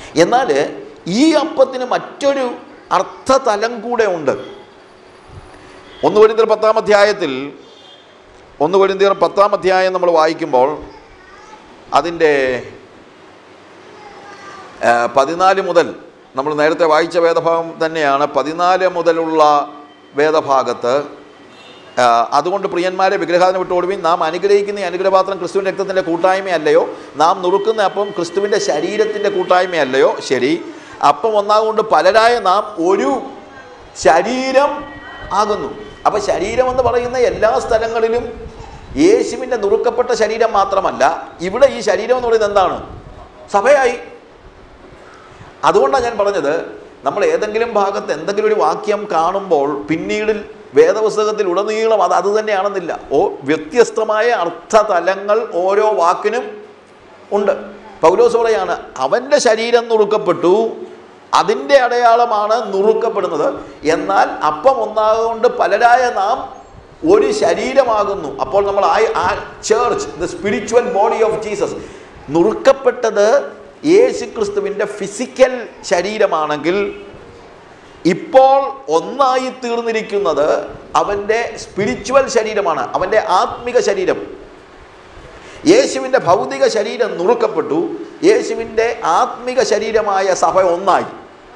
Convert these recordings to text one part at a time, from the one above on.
എന്നാൽ ഈ അപ്പത്തിന് മറ്റൊരു അർത്ഥതലം കൂടെ ഉണ്ട് ഒന്ന് കൊരിന്തിയർ പത്താം അധ്യായത്തിൽ ഒന്ന് കൊരിന്തിയർ പത്താം അധ്യായം നമ്മൾ വായിക്കുമ്പോൾ അതിൻ്റെ ആ, പതിനാല് മുതൽ നമ്മൾ നേരത്തെ വായിച്ച വേദഭാഗം തന്നെയാണ് പതിനാല് മുതലുള്ള വേദഭാഗത്ത് ആ, അതുകൊണ്ട് പ്രിയന്മാരെ വിഗ്രഹാതിനെ വിട്ടോടുവിൻ നാം അനുഗ്രഹിക്കുന്ന ഈ അനുഗ്രഹപാത്രം ക്രിസ്തുവിൻ്റെ രക്തത്തിൻ്റെ കൂട്ടായ്മയല്ലയോ നാം നുറുക്കുന്ന അപ്പം ക്രിസ്തുവിൻ്റെ ശരീരത്തിൻ്റെ കൂട്ടായ്മയല്ലയോ ശരി അപ്പം ഒന്നാകൊണ്ട് പലരായ നാം ഒരു ശരീരം ആകുന്നു അപ്പം ശരീരം എന്ന് പറയുന്ന എല്ലാ സ്ഥലങ്ങളിലും യേശുവിൻ്റെ നുറുക്കപ്പെട്ട ശരീരം മാത്രമല്ല ഇവിടെ ഈ ശരീരം എന്ന് പറയുന്നത് എന്താണ് സഭയായി അതുകൊണ്ടാണ് ഞാൻ പറഞ്ഞത് നമ്മൾ ഏതെങ്കിലും ഭാഗത്ത് എന്തെങ്കിലും ഒരു വാക്യം കാണുമ്പോൾ പിന്നീട് വേദപുസ്തകത്തിൽ ഉടനീളം അത് അത് തന്നെയാണെന്നില്ല ഓ വ്യത്യസ്തമായ അർത്ഥതലങ്ങൾ ഓരോ വാക്കിനും ഉണ്ട് പൗലോസ് പറയാണ് അവൻ്റെ ശരീരം നുറുക്കപ്പെട്ടു അതിൻ്റെ അടയാളമാണ് നുറുക്കപ്പെടുന്നത് എന്നാൽ അപ്പം ഒന്നാകൊണ്ട് പലരായ നാം ഒരു ശരീരമാകുന്നു അപ്പോൾ നമ്മൾ ആ church the spiritual body of Jesus നുറുക്കപ്പെട്ടത് യേശു ക്രിസ്തുവിൻ്റെ ഫിസിക്കൽ ശരീരമാണെങ്കിൽ ഇപ്പോൾ ഒന്നായി തീർന്നിരിക്കുന്നത് അവൻ്റെ സ്പിരിച്വൽ ശരീരമാണ് അവൻ്റെ ആത്മിക ശരീരം യേശുവിൻ്റെ ഭൗതിക ശരീരം നുറുക്കപ്പെട്ടു യേശുവിൻ്റെ ആത്മിക ശരീരമായ സഭ ഒന്നായി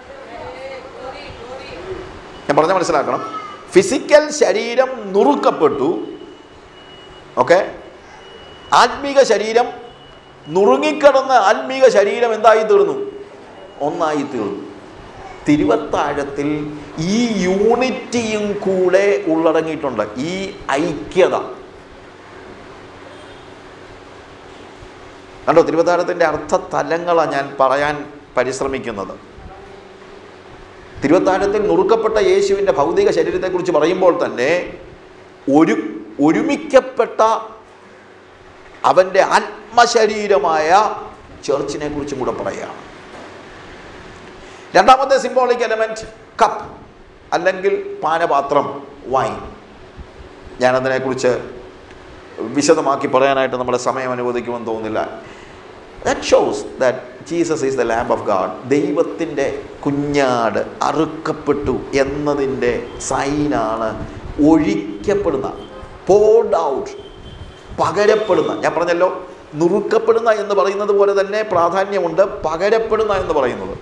ഞാൻ പറഞ്ഞ മനസ്സിലാക്കണം ഫിസിക്കൽ ശരീരം നുറുക്കപ്പെട്ടു ഓക്കെ ആത്മീക ശരീരം നുറുങ്ങിക്കിടന്ന ആത്മീക ശരീരം എന്തായി തീർന്നു ഒന്നായി തീർന്നു തിരുവത്താഴത്തിൽ ഈ യൂണിറ്റിയും കൂടെ ഉള്ളടങ്ങിയിട്ടുണ്ട് ഈ ഐക്യത കണ്ടോ തിരുവത്താഴത്തിൻ്റെ അർത്ഥതലങ്ങളാണ് ഞാൻ പറയാൻ പരിശ്രമിക്കുന്നത് തിരുവത്താഴത്തിൽ നുറുക്കപ്പെട്ട യേശുവിൻ്റെ ഭൗതിക ശരീരത്തെക്കുറിച്ച് പറയുമ്പോൾ തന്നെ ഒരു ഒരുമിക്കപ്പെട്ട അവൻ്റെ ആത്മശരീരമായ ചേർച്ചിനെ കുറിച്ചും കൂടെ പറയുകയാണ് രണ്ടാമത്തെ സിംബോളിക് എലമെൻറ്റ് കപ്പ് അല്ലെങ്കിൽ പാനപാത്രം വൈൻ ഞാനതിനെക്കുറിച്ച് വിശദമാക്കി പറയാനായിട്ട് നമ്മുടെ സമയം അനുവദിക്കുമെന്ന് തോന്നുന്നില്ല that shows that Jesus is the lamb of God ദൈവത്തിൻ്റെ കുഞ്ഞാട് അറുക്കപ്പെട്ടു എന്നതിൻ്റെ സൈനാണ് ഒഴിക്കപ്പെടുന്ന പോഡ് ഔട്ട് പകരപ്പെടുന്ന ഞാൻ പറഞ്ഞല്ലോ നുറുക്കപ്പെടുന്ന എന്ന് പറയുന്നത് പോലെ തന്നെ പ്രാധാന്യമുണ്ട് പകരപ്പെടുന്ന എന്ന് പറയുന്നത്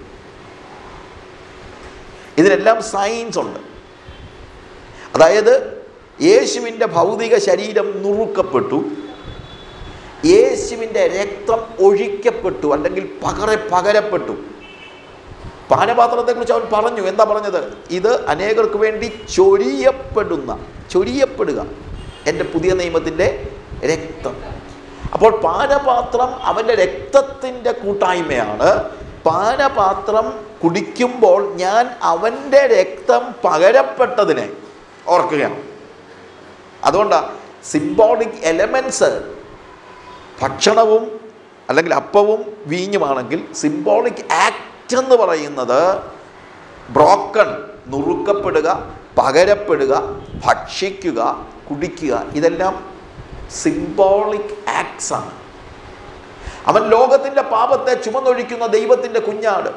ഇതിനെല്ലാം സയൻസ് ഉണ്ട് അതായത് യേശുവിൻ്റെ ഭൗതിക ശരീരം നുറുക്കപ്പെട്ടു യേശുവിൻ്റെ രക്തം ഒഴിക്കപ്പെട്ടു അല്ലെങ്കിൽ പകരെ പകരപ്പെട്ടു പാനപാത്രത്തെക്കുറിച്ച് അവൻ പറഞ്ഞു എന്താ പറഞ്ഞത് ഇത് അനേകർക്ക് വേണ്ടി ചൊരിയപ്പെടുന്ന ചൊരിയപ്പെടുക എൻ്റെ പുതിയ നിയമത്തിൻ്റെ രക്തം അപ്പോൾ പാനപാത്രം അവൻ്റെ രക്തത്തിൻ്റെ കൂട്ടായ്മയാണ് പാനപാത്രം കുടിക്കുമ്പോൾ ഞാൻ അവൻ്റെ രക്തം പകരപ്പെട്ടതിനെ ഓർക്കുകയാണ് അതുകൊണ്ടാണ് സിംബോളിക് എലമെൻസ് ഭക്ഷണവും അല്ലെങ്കിൽ അപ്പവും വീഞ്ഞുമാണെങ്കിൽ സിംബോളിക് ആക്ട് എന്ന് പറയുന്നത് ബ്രോക്കൺ നുറുക്കപ്പെടുക പകരപ്പെടുക ഭക്ഷിക്കുക കുടിക്കുക ഇതെല്ലാം സിംബോളിക് ആക്ട്സ് ആണ് അവൻ ലോകത്തിൻ്റെ പാപത്തെ ചുമന്നൊഴിക്കുന്ന ദൈവത്തിൻ്റെ കുഞ്ഞാട്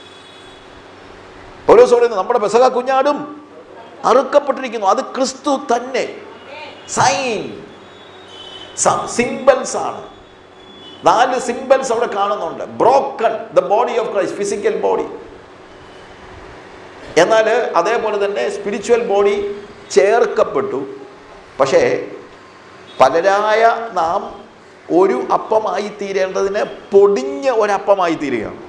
ഓരോ പറയുന്നു നമ്മുടെ പെസക കുഞ്ഞാടും അറുക്കപ്പെട്ടിരിക്കുന്നു അത് ക്രിസ്തു തന്നെ സൈൻ സിംബൽസ് ആണ് നാല് സിംബൽസ് അവിടെ കാണുന്നുണ്ട് broken the body of Christ physical body എന്നാൽ അതേപോലെ തന്നെ സ്പിരിച്വൽ ബോഡി ചേർക്കപ്പെട്ടു പക്ഷേ പലരായ നാം ഒരു അപ്പമായി തീരേണ്ടതിന് പൊടിഞ്ഞ ഒരപ്പമായി തീരുകയാണ്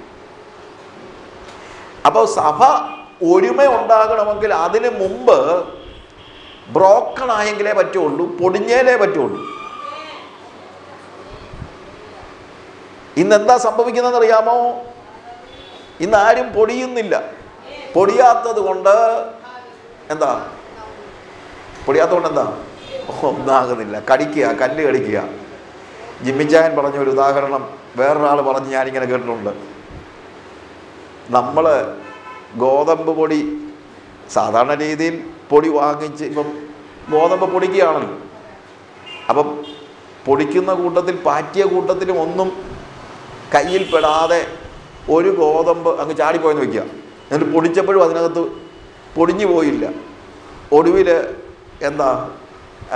അപ്പോൾ സഭ ഒരുമ ഉണ്ടാകണമെങ്കിൽ അതിന് മുമ്പ് ബ്രോക്കൺ ആയെങ്കിലേ പറ്റുള്ളൂ പൊടിഞ്ഞേലേ പറ്റുള്ളൂ ഇന്ന് എന്താ സംഭവിക്കുന്നതെന്ന് അറിയാമോ ഇന്ന് ആരും പൊടിയുന്നില്ല പൊടിയാത്തത് കൊണ്ട് എന്താ പൊടിയാത്തത് കൊണ്ട് എന്താ ഒന്നാകുന്നില്ല കടിക്കുക കല്ല് കടിക്കുക ജിമ്മിച്ചായൻ പറഞ്ഞ ഒരു ഉദാഹരണം വേറൊരാൾ പറഞ്ഞ് ഞാനിങ്ങനെ കേട്ടിട്ടുണ്ട് നമ്മൾ ഗോതമ്പ് പൊടി സാധാരണ രീതിയിൽ പൊടി വാങ്ങിച്ച് ഇപ്പം ഗോതമ്പ് പൊടിക്കുകയാണല്ലോ അപ്പം പൊടിക്കുന്ന കൂട്ടത്തിൽ പാറ്റിയ കൂട്ടത്തിലും ഒന്നും കയ്യിൽ പെടാതെ ഒരു ഗോതമ്പ് അങ്ങ് ചാടിപ്പോയെന്ന് വെക്കുക എന്നിട്ട് പൊടിച്ചപ്പോഴും അതിനകത്ത് പൊടിഞ്ഞു പോയില്ല ഒടുവിൽ എന്താ ആ,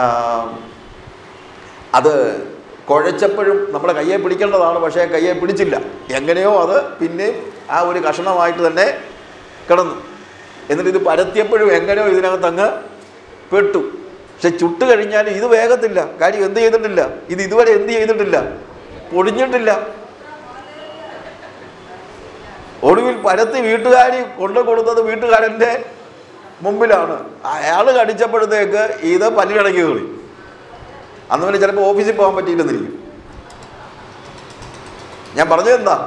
അത് കുഴച്ചപ്പോഴും നമ്മുടെ കയ്യെ പിടിക്കേണ്ടതാണ് പക്ഷേ കയ്യെ പിടിച്ചില്ല എങ്ങനെയോ അത് പിന്നെ ആ ഒരു കഷണമായിട്ട് തന്നെ കിടന്നു എന്നിട്ട് ഇത് പരത്തിയപ്പോഴും എങ്ങനെയോ ഇതിനകത്ത് അങ്ങ് പെട്ടു പക്ഷെ ചുട്ട് കഴിഞ്ഞാൽ ഇത് വേഗത്തില്ല കാര്യം എന്ത് ചെയ്തിട്ടില്ല ഇത് ഇതുവരെ എന്ത് ചെയ്തിട്ടില്ല പൊടിഞ്ഞിട്ടില്ല ഒടുവിൽ പരത്തി വീട്ടുകാരി കൊണ്ടു കൊടുത്തത് വീട്ടുകാരൻ്റെ മുമ്പിലാണ് അയാൾ കടിച്ചപ്പോഴത്തേക്ക് ഇത് പല്ലിടക്കി കയറി അന്ന് പിന്നെ ചിലപ്പോൾ ഓഫീസിൽ പോകാൻ പറ്റിയില്ലെന്നിരിക്കും ഞാൻ പറഞ്ഞത് എന്താ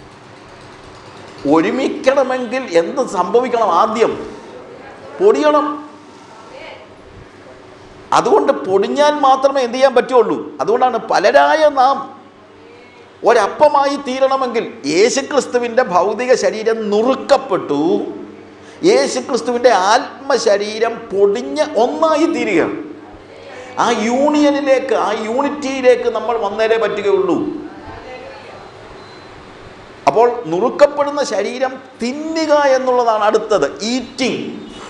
ഒരുമിക്കണമെങ്കിൽ എന്ത് സംഭവിക്കണം ആദ്യം പൊടിയണം അതുകൊണ്ട് പൊടിഞ്ഞാൽ മാത്രമേ എന്ത് ചെയ്യാൻ പറ്റുള്ളൂ അതുകൊണ്ടാണ് പലരായ നാം ഒരപ്പമായി തീരണമെങ്കിൽ യേശുക്രിസ്തുവിൻ്റെ ഭൗതിക ശരീരം നുറുക്കപ്പെട്ടു യേശുക്രിസ്തുവിൻ്റെ ആത്മശരീരം പൊടിഞ്ഞ് ഒന്നായി തീരുകയാണ് ആ യൂണിയനിലേക്ക് ആ യൂണിറ്റിയിലേക്ക് നമ്മൾ വന്നേരേ പറ്റുകയുള്ളൂ അപ്പോൾ നുറുക്കപ്പെടുന്ന ശരീരം തിന്നുക എന്നുള്ളതാണ് അടുത്തത് ഈറ്റിംഗ്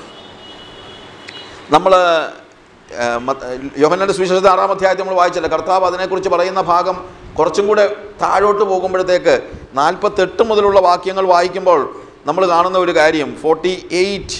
നമ്മൾ യോഹന്നാൻ്റെ സുവിശേഷത്തെ ആറാം അധ്യായത്തിൽ നമ്മൾ വായിച്ചല്ലോ കർത്താവ് അതിനെക്കുറിച്ച് പറയുന്ന ഭാഗം കുറച്ചും കൂടെ താഴോട്ട് പോകുമ്പോഴത്തേക്ക് നാൽപ്പത്തെട്ട് മുതലുള്ള വാക്യങ്ങൾ വായിക്കുമ്പോൾ നമ്മൾ കാണുന്ന ഒരു കാര്യം ഫോർട്ടി എയ്റ്റ്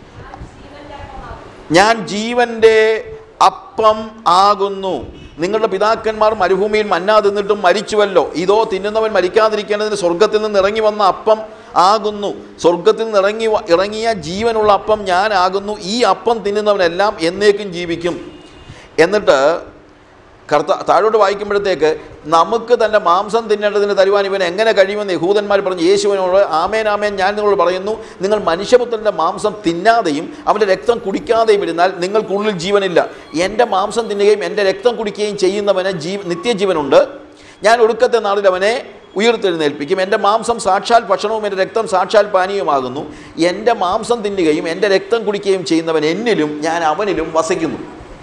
ഞാൻ ജീവൻ്റെ അപ്പം ആകുന്നു നിങ്ങളുടെ പിതാക്കന്മാർ മരുഭൂമിയിൽ മന്നാ തിന്നിട്ടും മരിച്ചുവല്ലോ ഇതോ തിന്നുന്നവൻ മരിക്കാതിരിക്കേണ്ടതിന് സ്വർഗത്തിൽ നിന്ന് ഇറങ്ങി വന്ന അപ്പം ആകുന്നു സ്വർഗത്തിൽ നിന്ന് ഇറങ്ങി വ- ഇറങ്ങിയ ജീവനുള്ള അപ്പം ഞാനാകുന്നു ഈ അപ്പം തിന്നുന്നവനെല്ലാം എന്നേക്കും ജീവിക്കും എന്നിട്ട് കർത്ത താഴോട്ട് വായിക്കുമ്പോഴത്തേക്ക് നമുക്ക് തൻ്റെ മാംസം തിന്നേണ്ടതിന് തരുവാൻ ഇവൻ എങ്ങനെ കഴിയുമെന്ന് യഹൂദന്മാർ പറഞ്ഞു യേശുവിനോട് ആമേൻ ആമേൻ ഞാൻ നിങ്ങളോട് പറയുന്നു നിങ്ങൾ മനുഷ്യപുത്രൻ്റെ മാംസം തിന്നാതെയും അവൻ്റെ രക്തം കുടിക്കാതെയും ഇരുന്നാൽ നിങ്ങൾക്കുള്ളിൽ ജീവനില്ല എൻ്റെ മാംസം തിന്നുകയും എൻ്റെ രക്തം കുടിക്കുകയും ചെയ്യുന്നവന് ജീവ നിത്യജീവനുണ്ട് ഞാൻ ഒടുക്കത്തെ നാളിൽ അവനെ ഉയർത്തെഴുന്നേൽപ്പിക്കും എൻ്റെ മാംസം സാക്ഷാൽ ഭക്ഷണവും എൻ്റെ രക്തം സാക്ഷാൽ പാനീയമാകുന്നു എൻ്റെ മാംസം തിന്നുകയും എൻ്റെ രക്തം കുടിക്കുകയും ചെയ്യുന്നവൻ എന്നിലും ഞാൻ അവനിലും വസിക്കുന്നു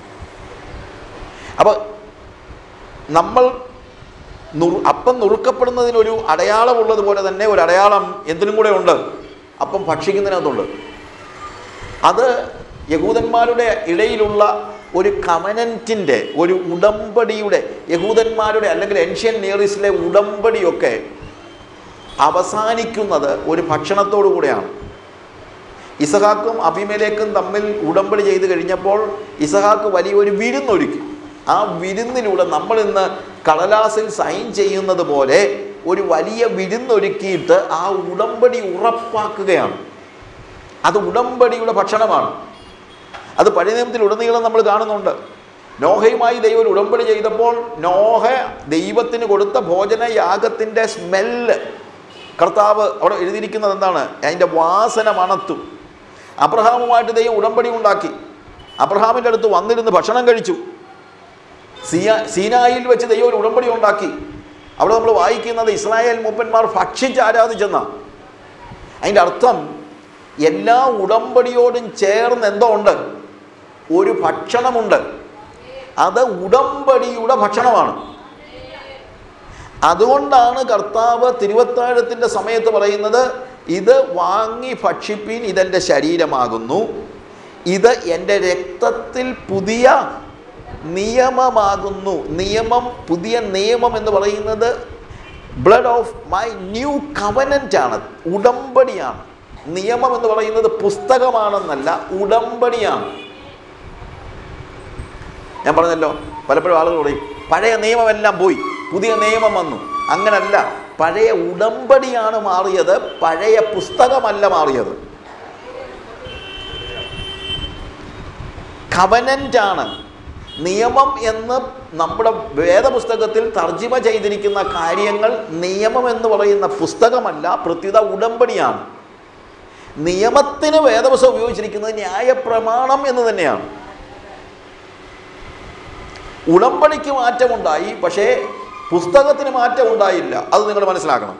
അപ്പോൾ നമ്മൾ നുറു അപ്പം നുറുക്കപ്പെടുന്നതിനൊരു അടയാളമുള്ളതുപോലെ തന്നെ ഒരു അടയാളം എന്തിനും കൂടെ ഉണ്ട് അപ്പം ഭക്ഷിക്കുന്നതിനകത്തുണ്ട് അത് യഹൂദന്മാരുടെ ഇടയിലുള്ള ഒരു കമനൻറ്റിൻ്റെ ഒരു ഉടമ്പടിയുടെ യഹൂദന്മാരുടെ അല്ലെങ്കിൽ ഏൻഷ്യൻ നിയറിസ്റ്റിലെ ഉടമ്പടിയൊക്കെ അവസാനിക്കുന്നത് ഒരു ഭക്ഷണത്തോടു കൂടെയാണ് ഇസഹാക്കും അഭിമേലേക്കും തമ്മിൽ ഉടമ്പടി ചെയ്ത് കഴിഞ്ഞപ്പോൾ ഇസഹാക്ക് വലിയൊരു വിരുന്നൊരുക്കി ആ വിരുന്നിലൂടെ നമ്മൾ ഇന്ന് കടലാസിൽ സൈൻ ചെയ്യുന്നത് പോലെ ഒരു വലിയ വിരുന്നൊരുക്കിയിട്ട് ആ ഉടമ്പടി ഉറപ്പാക്കുകയാണ് അത് ഉടമ്പടിയുടെ ഭക്ഷണമാണ് അത് പഴയ നിയമത്തിൽ ഉടനീളം നമ്മൾ കാണുന്നുണ്ട് നോഹയുമായി ദൈവം ഒരു ഉടമ്പടി ചെയ്തപ്പോൾ നോഹ ദൈവത്തിന് കൊടുത്ത ഭോജനയാഗത്തിൻ്റെ സ്മെല്ല് കർത്താവ് അവിടെ എഴുതിയിരിക്കുന്നത് എന്താണ് അതിൻ്റെ വാസന മണത്തു അബ്രഹാമുമായിട്ട് ദൈവം ഉടമ്പടി ഉണ്ടാക്കി അബ്രഹാമിൻ്റെ അടുത്ത് വന്നിരുന്ന് ഭക്ഷണം കഴിച്ചു സിയ സീനായിൽ വെച്ച് ദൈവം ഒരു ഉടമ്പടി ഉണ്ടാക്കി അവിടെ നമ്മൾ വായിക്കുന്നത് ഇസ്രായേൽ മൂപ്പന്മാർ ഭക്ഷിച്ച് ആരാധിച്ചെന്ന അതിൻ്റെ അർത്ഥം എല്ലാ ഉടമ്പടിയോടും ചേർന്ന് എന്തോ ഉണ്ട് ഒരു ഭക്ഷണമുണ്ട് അത് ഉടമ്പടിയുടെ ഭക്ഷണമാണ് അതുകൊണ്ടാണ് കർത്താവ് തിരുവത്താഴത്തിൻ്റെ സമയത്ത് പറയുന്നത് ഇത് വാങ്ങി ഭക്ഷിപ്പീൻ ഇതെൻ്റെ ശരീരമാകുന്നു ഇത് എൻ്റെ രക്തത്തിൽ പുതിയ നിയമമാകുന്നു നിയമം പുതിയ നിയമം എന്ന് പറയുന്നത് blood of my new covenant ആണ് ഉടമ്പടിയാണ് നിയമം എന്ന് പറയുന്നത് പുസ്തകമാണെന്നല്ല ഉടമ്പടിയാണ് ഞാൻ പറഞ്ഞല്ലോ പലപ്പോഴും ആളുകൾ പറയും പഴയ നിയമമെല്ലാം പോയി പുതിയ നിയമം വന്നു അങ്ങനല്ല പഴയ ഉടമ്പടിയാണ് മാറിയത് പഴയ പുസ്തകമല്ല മാറിയത് കവനൻ്റ് ആണ് നിയമം എന്ന് നമ്മുടെ വേദപുസ്തകത്തിൽ തർജിമ ചെയ്തിരിക്കുന്ന കാര്യങ്ങൾ നിയമം എന്ന് പറയുന്ന പുസ്തകമല്ല പ്രത്യുത ഉടമ്പടിയാണ് നിയമത്തിന് വേദപുസ്തകം ഉപയോഗിച്ചിരിക്കുന്നത് ന്യായപ്രമാണം എന്ന് തന്നെയാണ് ഉടമ്പടിക്ക് മാറ്റമുണ്ടായി പക്ഷേ പുസ്തകത്തിന് മാറ്റം ഉണ്ടായില്ല അത് നിങ്ങൾ മനസ്സിലാക്കണം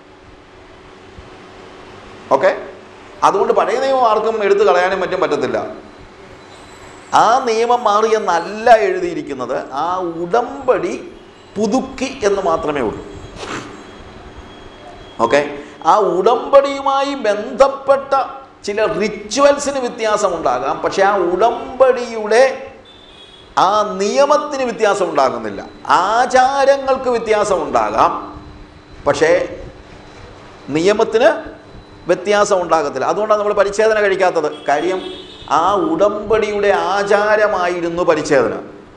ഓക്കെ അതുകൊണ്ട് പഴയ നിയമം ആർക്കും എടുത്തു കളയാനും മറ്റും പറ്റത്തില്ല ആ നിയമം മാറിയെന്നല്ല എഴുതിയിരിക്കുന്നത് ആ ഉടമ്പടി പുതുക്കി എന്ന് മാത്രമേ ഉള്ളൂ ഓക്കെ ആ ഉടമ്പടിയുമായി ബന്ധപ്പെട്ട ചില റിച്വൽസിന് വ്യത്യാസമുണ്ടാകാം പക്ഷേ ആ ഉടമ്പടിയുടെ ആ നിയമത്തിന് വ്യത്യാസം ഉണ്ടാകുന്നില്ല ആചാരങ്ങൾക്ക് വ്യത്യാസമുണ്ടാകാം പക്ഷേ നിയമത്തിന് വ്യത്യാസം ഉണ്ടാകത്തില്ല അതുകൊണ്ടാണ് നമ്മൾ പരിച്ഛേദന കഴിക്കാത്തത് കാര്യം ആ ഉടമ്പടിയുടെ ആചാരമായിരുന്നു പരിച്ഛേദന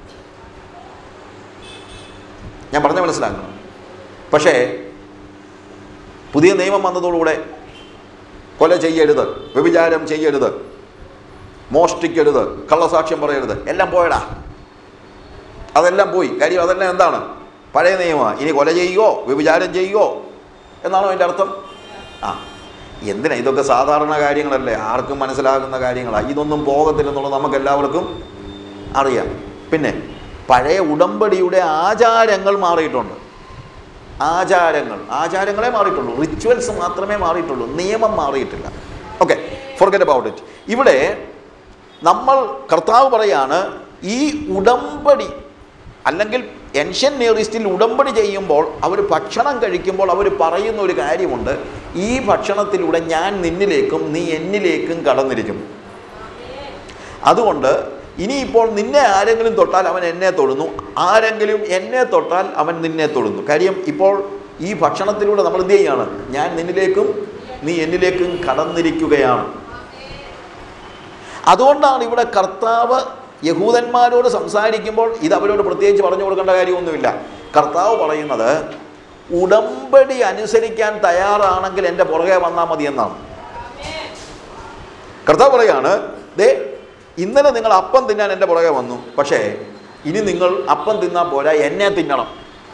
ഞാൻ പറഞ്ഞ മനസ്സിലാക്കണം പക്ഷേ പുതിയ നിയമം വന്നതോടുകൂടെ കൊല ചെയ്യരുത് വ്യഭിചാരം ചെയ്യരുത് മോഷ്ടിക്കരുത് കള്ളസാക്ഷ്യം പറയരുത് എല്ലാം പോയടാ അതെല്ലാം പോയി കാര്യം അതെല്ലാം എന്താണ് പഴയ നിയമമാണ് ഇനി കൊല ചെയ്യുകയോ വ്യഭിചാരം ചെയ്യുകയോ എന്നാണോ അതിൻ്റെ അർത്ഥം ആ എന്തിനാ ഇതൊക്കെ സാധാരണ കാര്യങ്ങളല്ലേ ആർക്കും മനസ്സിലാകുന്ന കാര്യങ്ങളാണ് ഇതൊന്നും പോകത്തില്ലെന്നുള്ളത് നമുക്ക് എല്ലാവർക്കും അറിയാം പിന്നെ പഴയ ഉടമ്പടിയുടെ ആചാരങ്ങൾ മാറിയിട്ടുണ്ട് ആചാരങ്ങൾ ആചാരങ്ങളെ മാറിയിട്ടുള്ളൂ റിച്വൽസ് മാത്രമേ മാറിയിട്ടുള്ളൂ നിയമം മാറിയിട്ടില്ല ഓക്കെ ഫോർഗെറ്റ് അബൌട്ട് ഇറ്റ് ഇവിടെ നമ്മൾ കർത്താവ് പറയാണ് ഈ ഉടമ്പടി അല്ലെങ്കിൽ എൻഷ്യൻ നിയറിസ്റ്റിൽ ഉടമ്പടി ചെയ്യുമ്പോൾ അവർ ഭക്ഷണം കഴിക്കുമ്പോൾ അവർ പറയുന്ന ഒരു കാര്യമുണ്ട് ഈ ഭക്ഷണത്തിലൂടെ ഞാൻ നിന്നിലേക്കും നീ എന്നിലേക്കും കടന്നിരിക്കുന്നു അതുകൊണ്ട് ഇനിയിപ്പോൾ നിന്നെ ആരെങ്കിലും തൊട്ടാൽ അവൻ എന്നെ തൊടുന്നു ആരെങ്കിലും എന്നെ തൊട്ടാൽ അവൻ നിന്നെ തൊടുന്നു കാര്യം ഇപ്പോൾ ഈ ഭക്ഷണത്തിലൂടെ നമ്മൾ എന്ത് ചെയ്യാണ് ഞാൻ നിന്നിലേക്കും നീ എന്നിലേക്കും കടന്നിരിക്കുകയാണ് അതുകൊണ്ടാണ് ഇവിടെ കർത്താവ് യഹൂദന്മാരോട് സംസാരിക്കുമ്പോൾ ഇത് അവരോട് പ്രത്യേകിച്ച് പറഞ്ഞു കൊടുക്കേണ്ട കാര്യമൊന്നുമില്ല കർത്താവ് പറയുന്നത് ഉടമ്പടി അനുസരിക്കാൻ തയ്യാറാണെങ്കിൽ എൻ്റെ പുറകെ വന്നാൽ മതി എന്നാണ് കർത്താവ് പറയാണ് ദേ ഇന്നലെ നിങ്ങൾ അപ്പം തിന്നാൻ എൻ്റെ പുറകെ വന്നു പക്ഷേ ഇനി നിങ്ങൾ അപ്പം തിന്നാൻ പോരാ എന്നെ തിന്നണം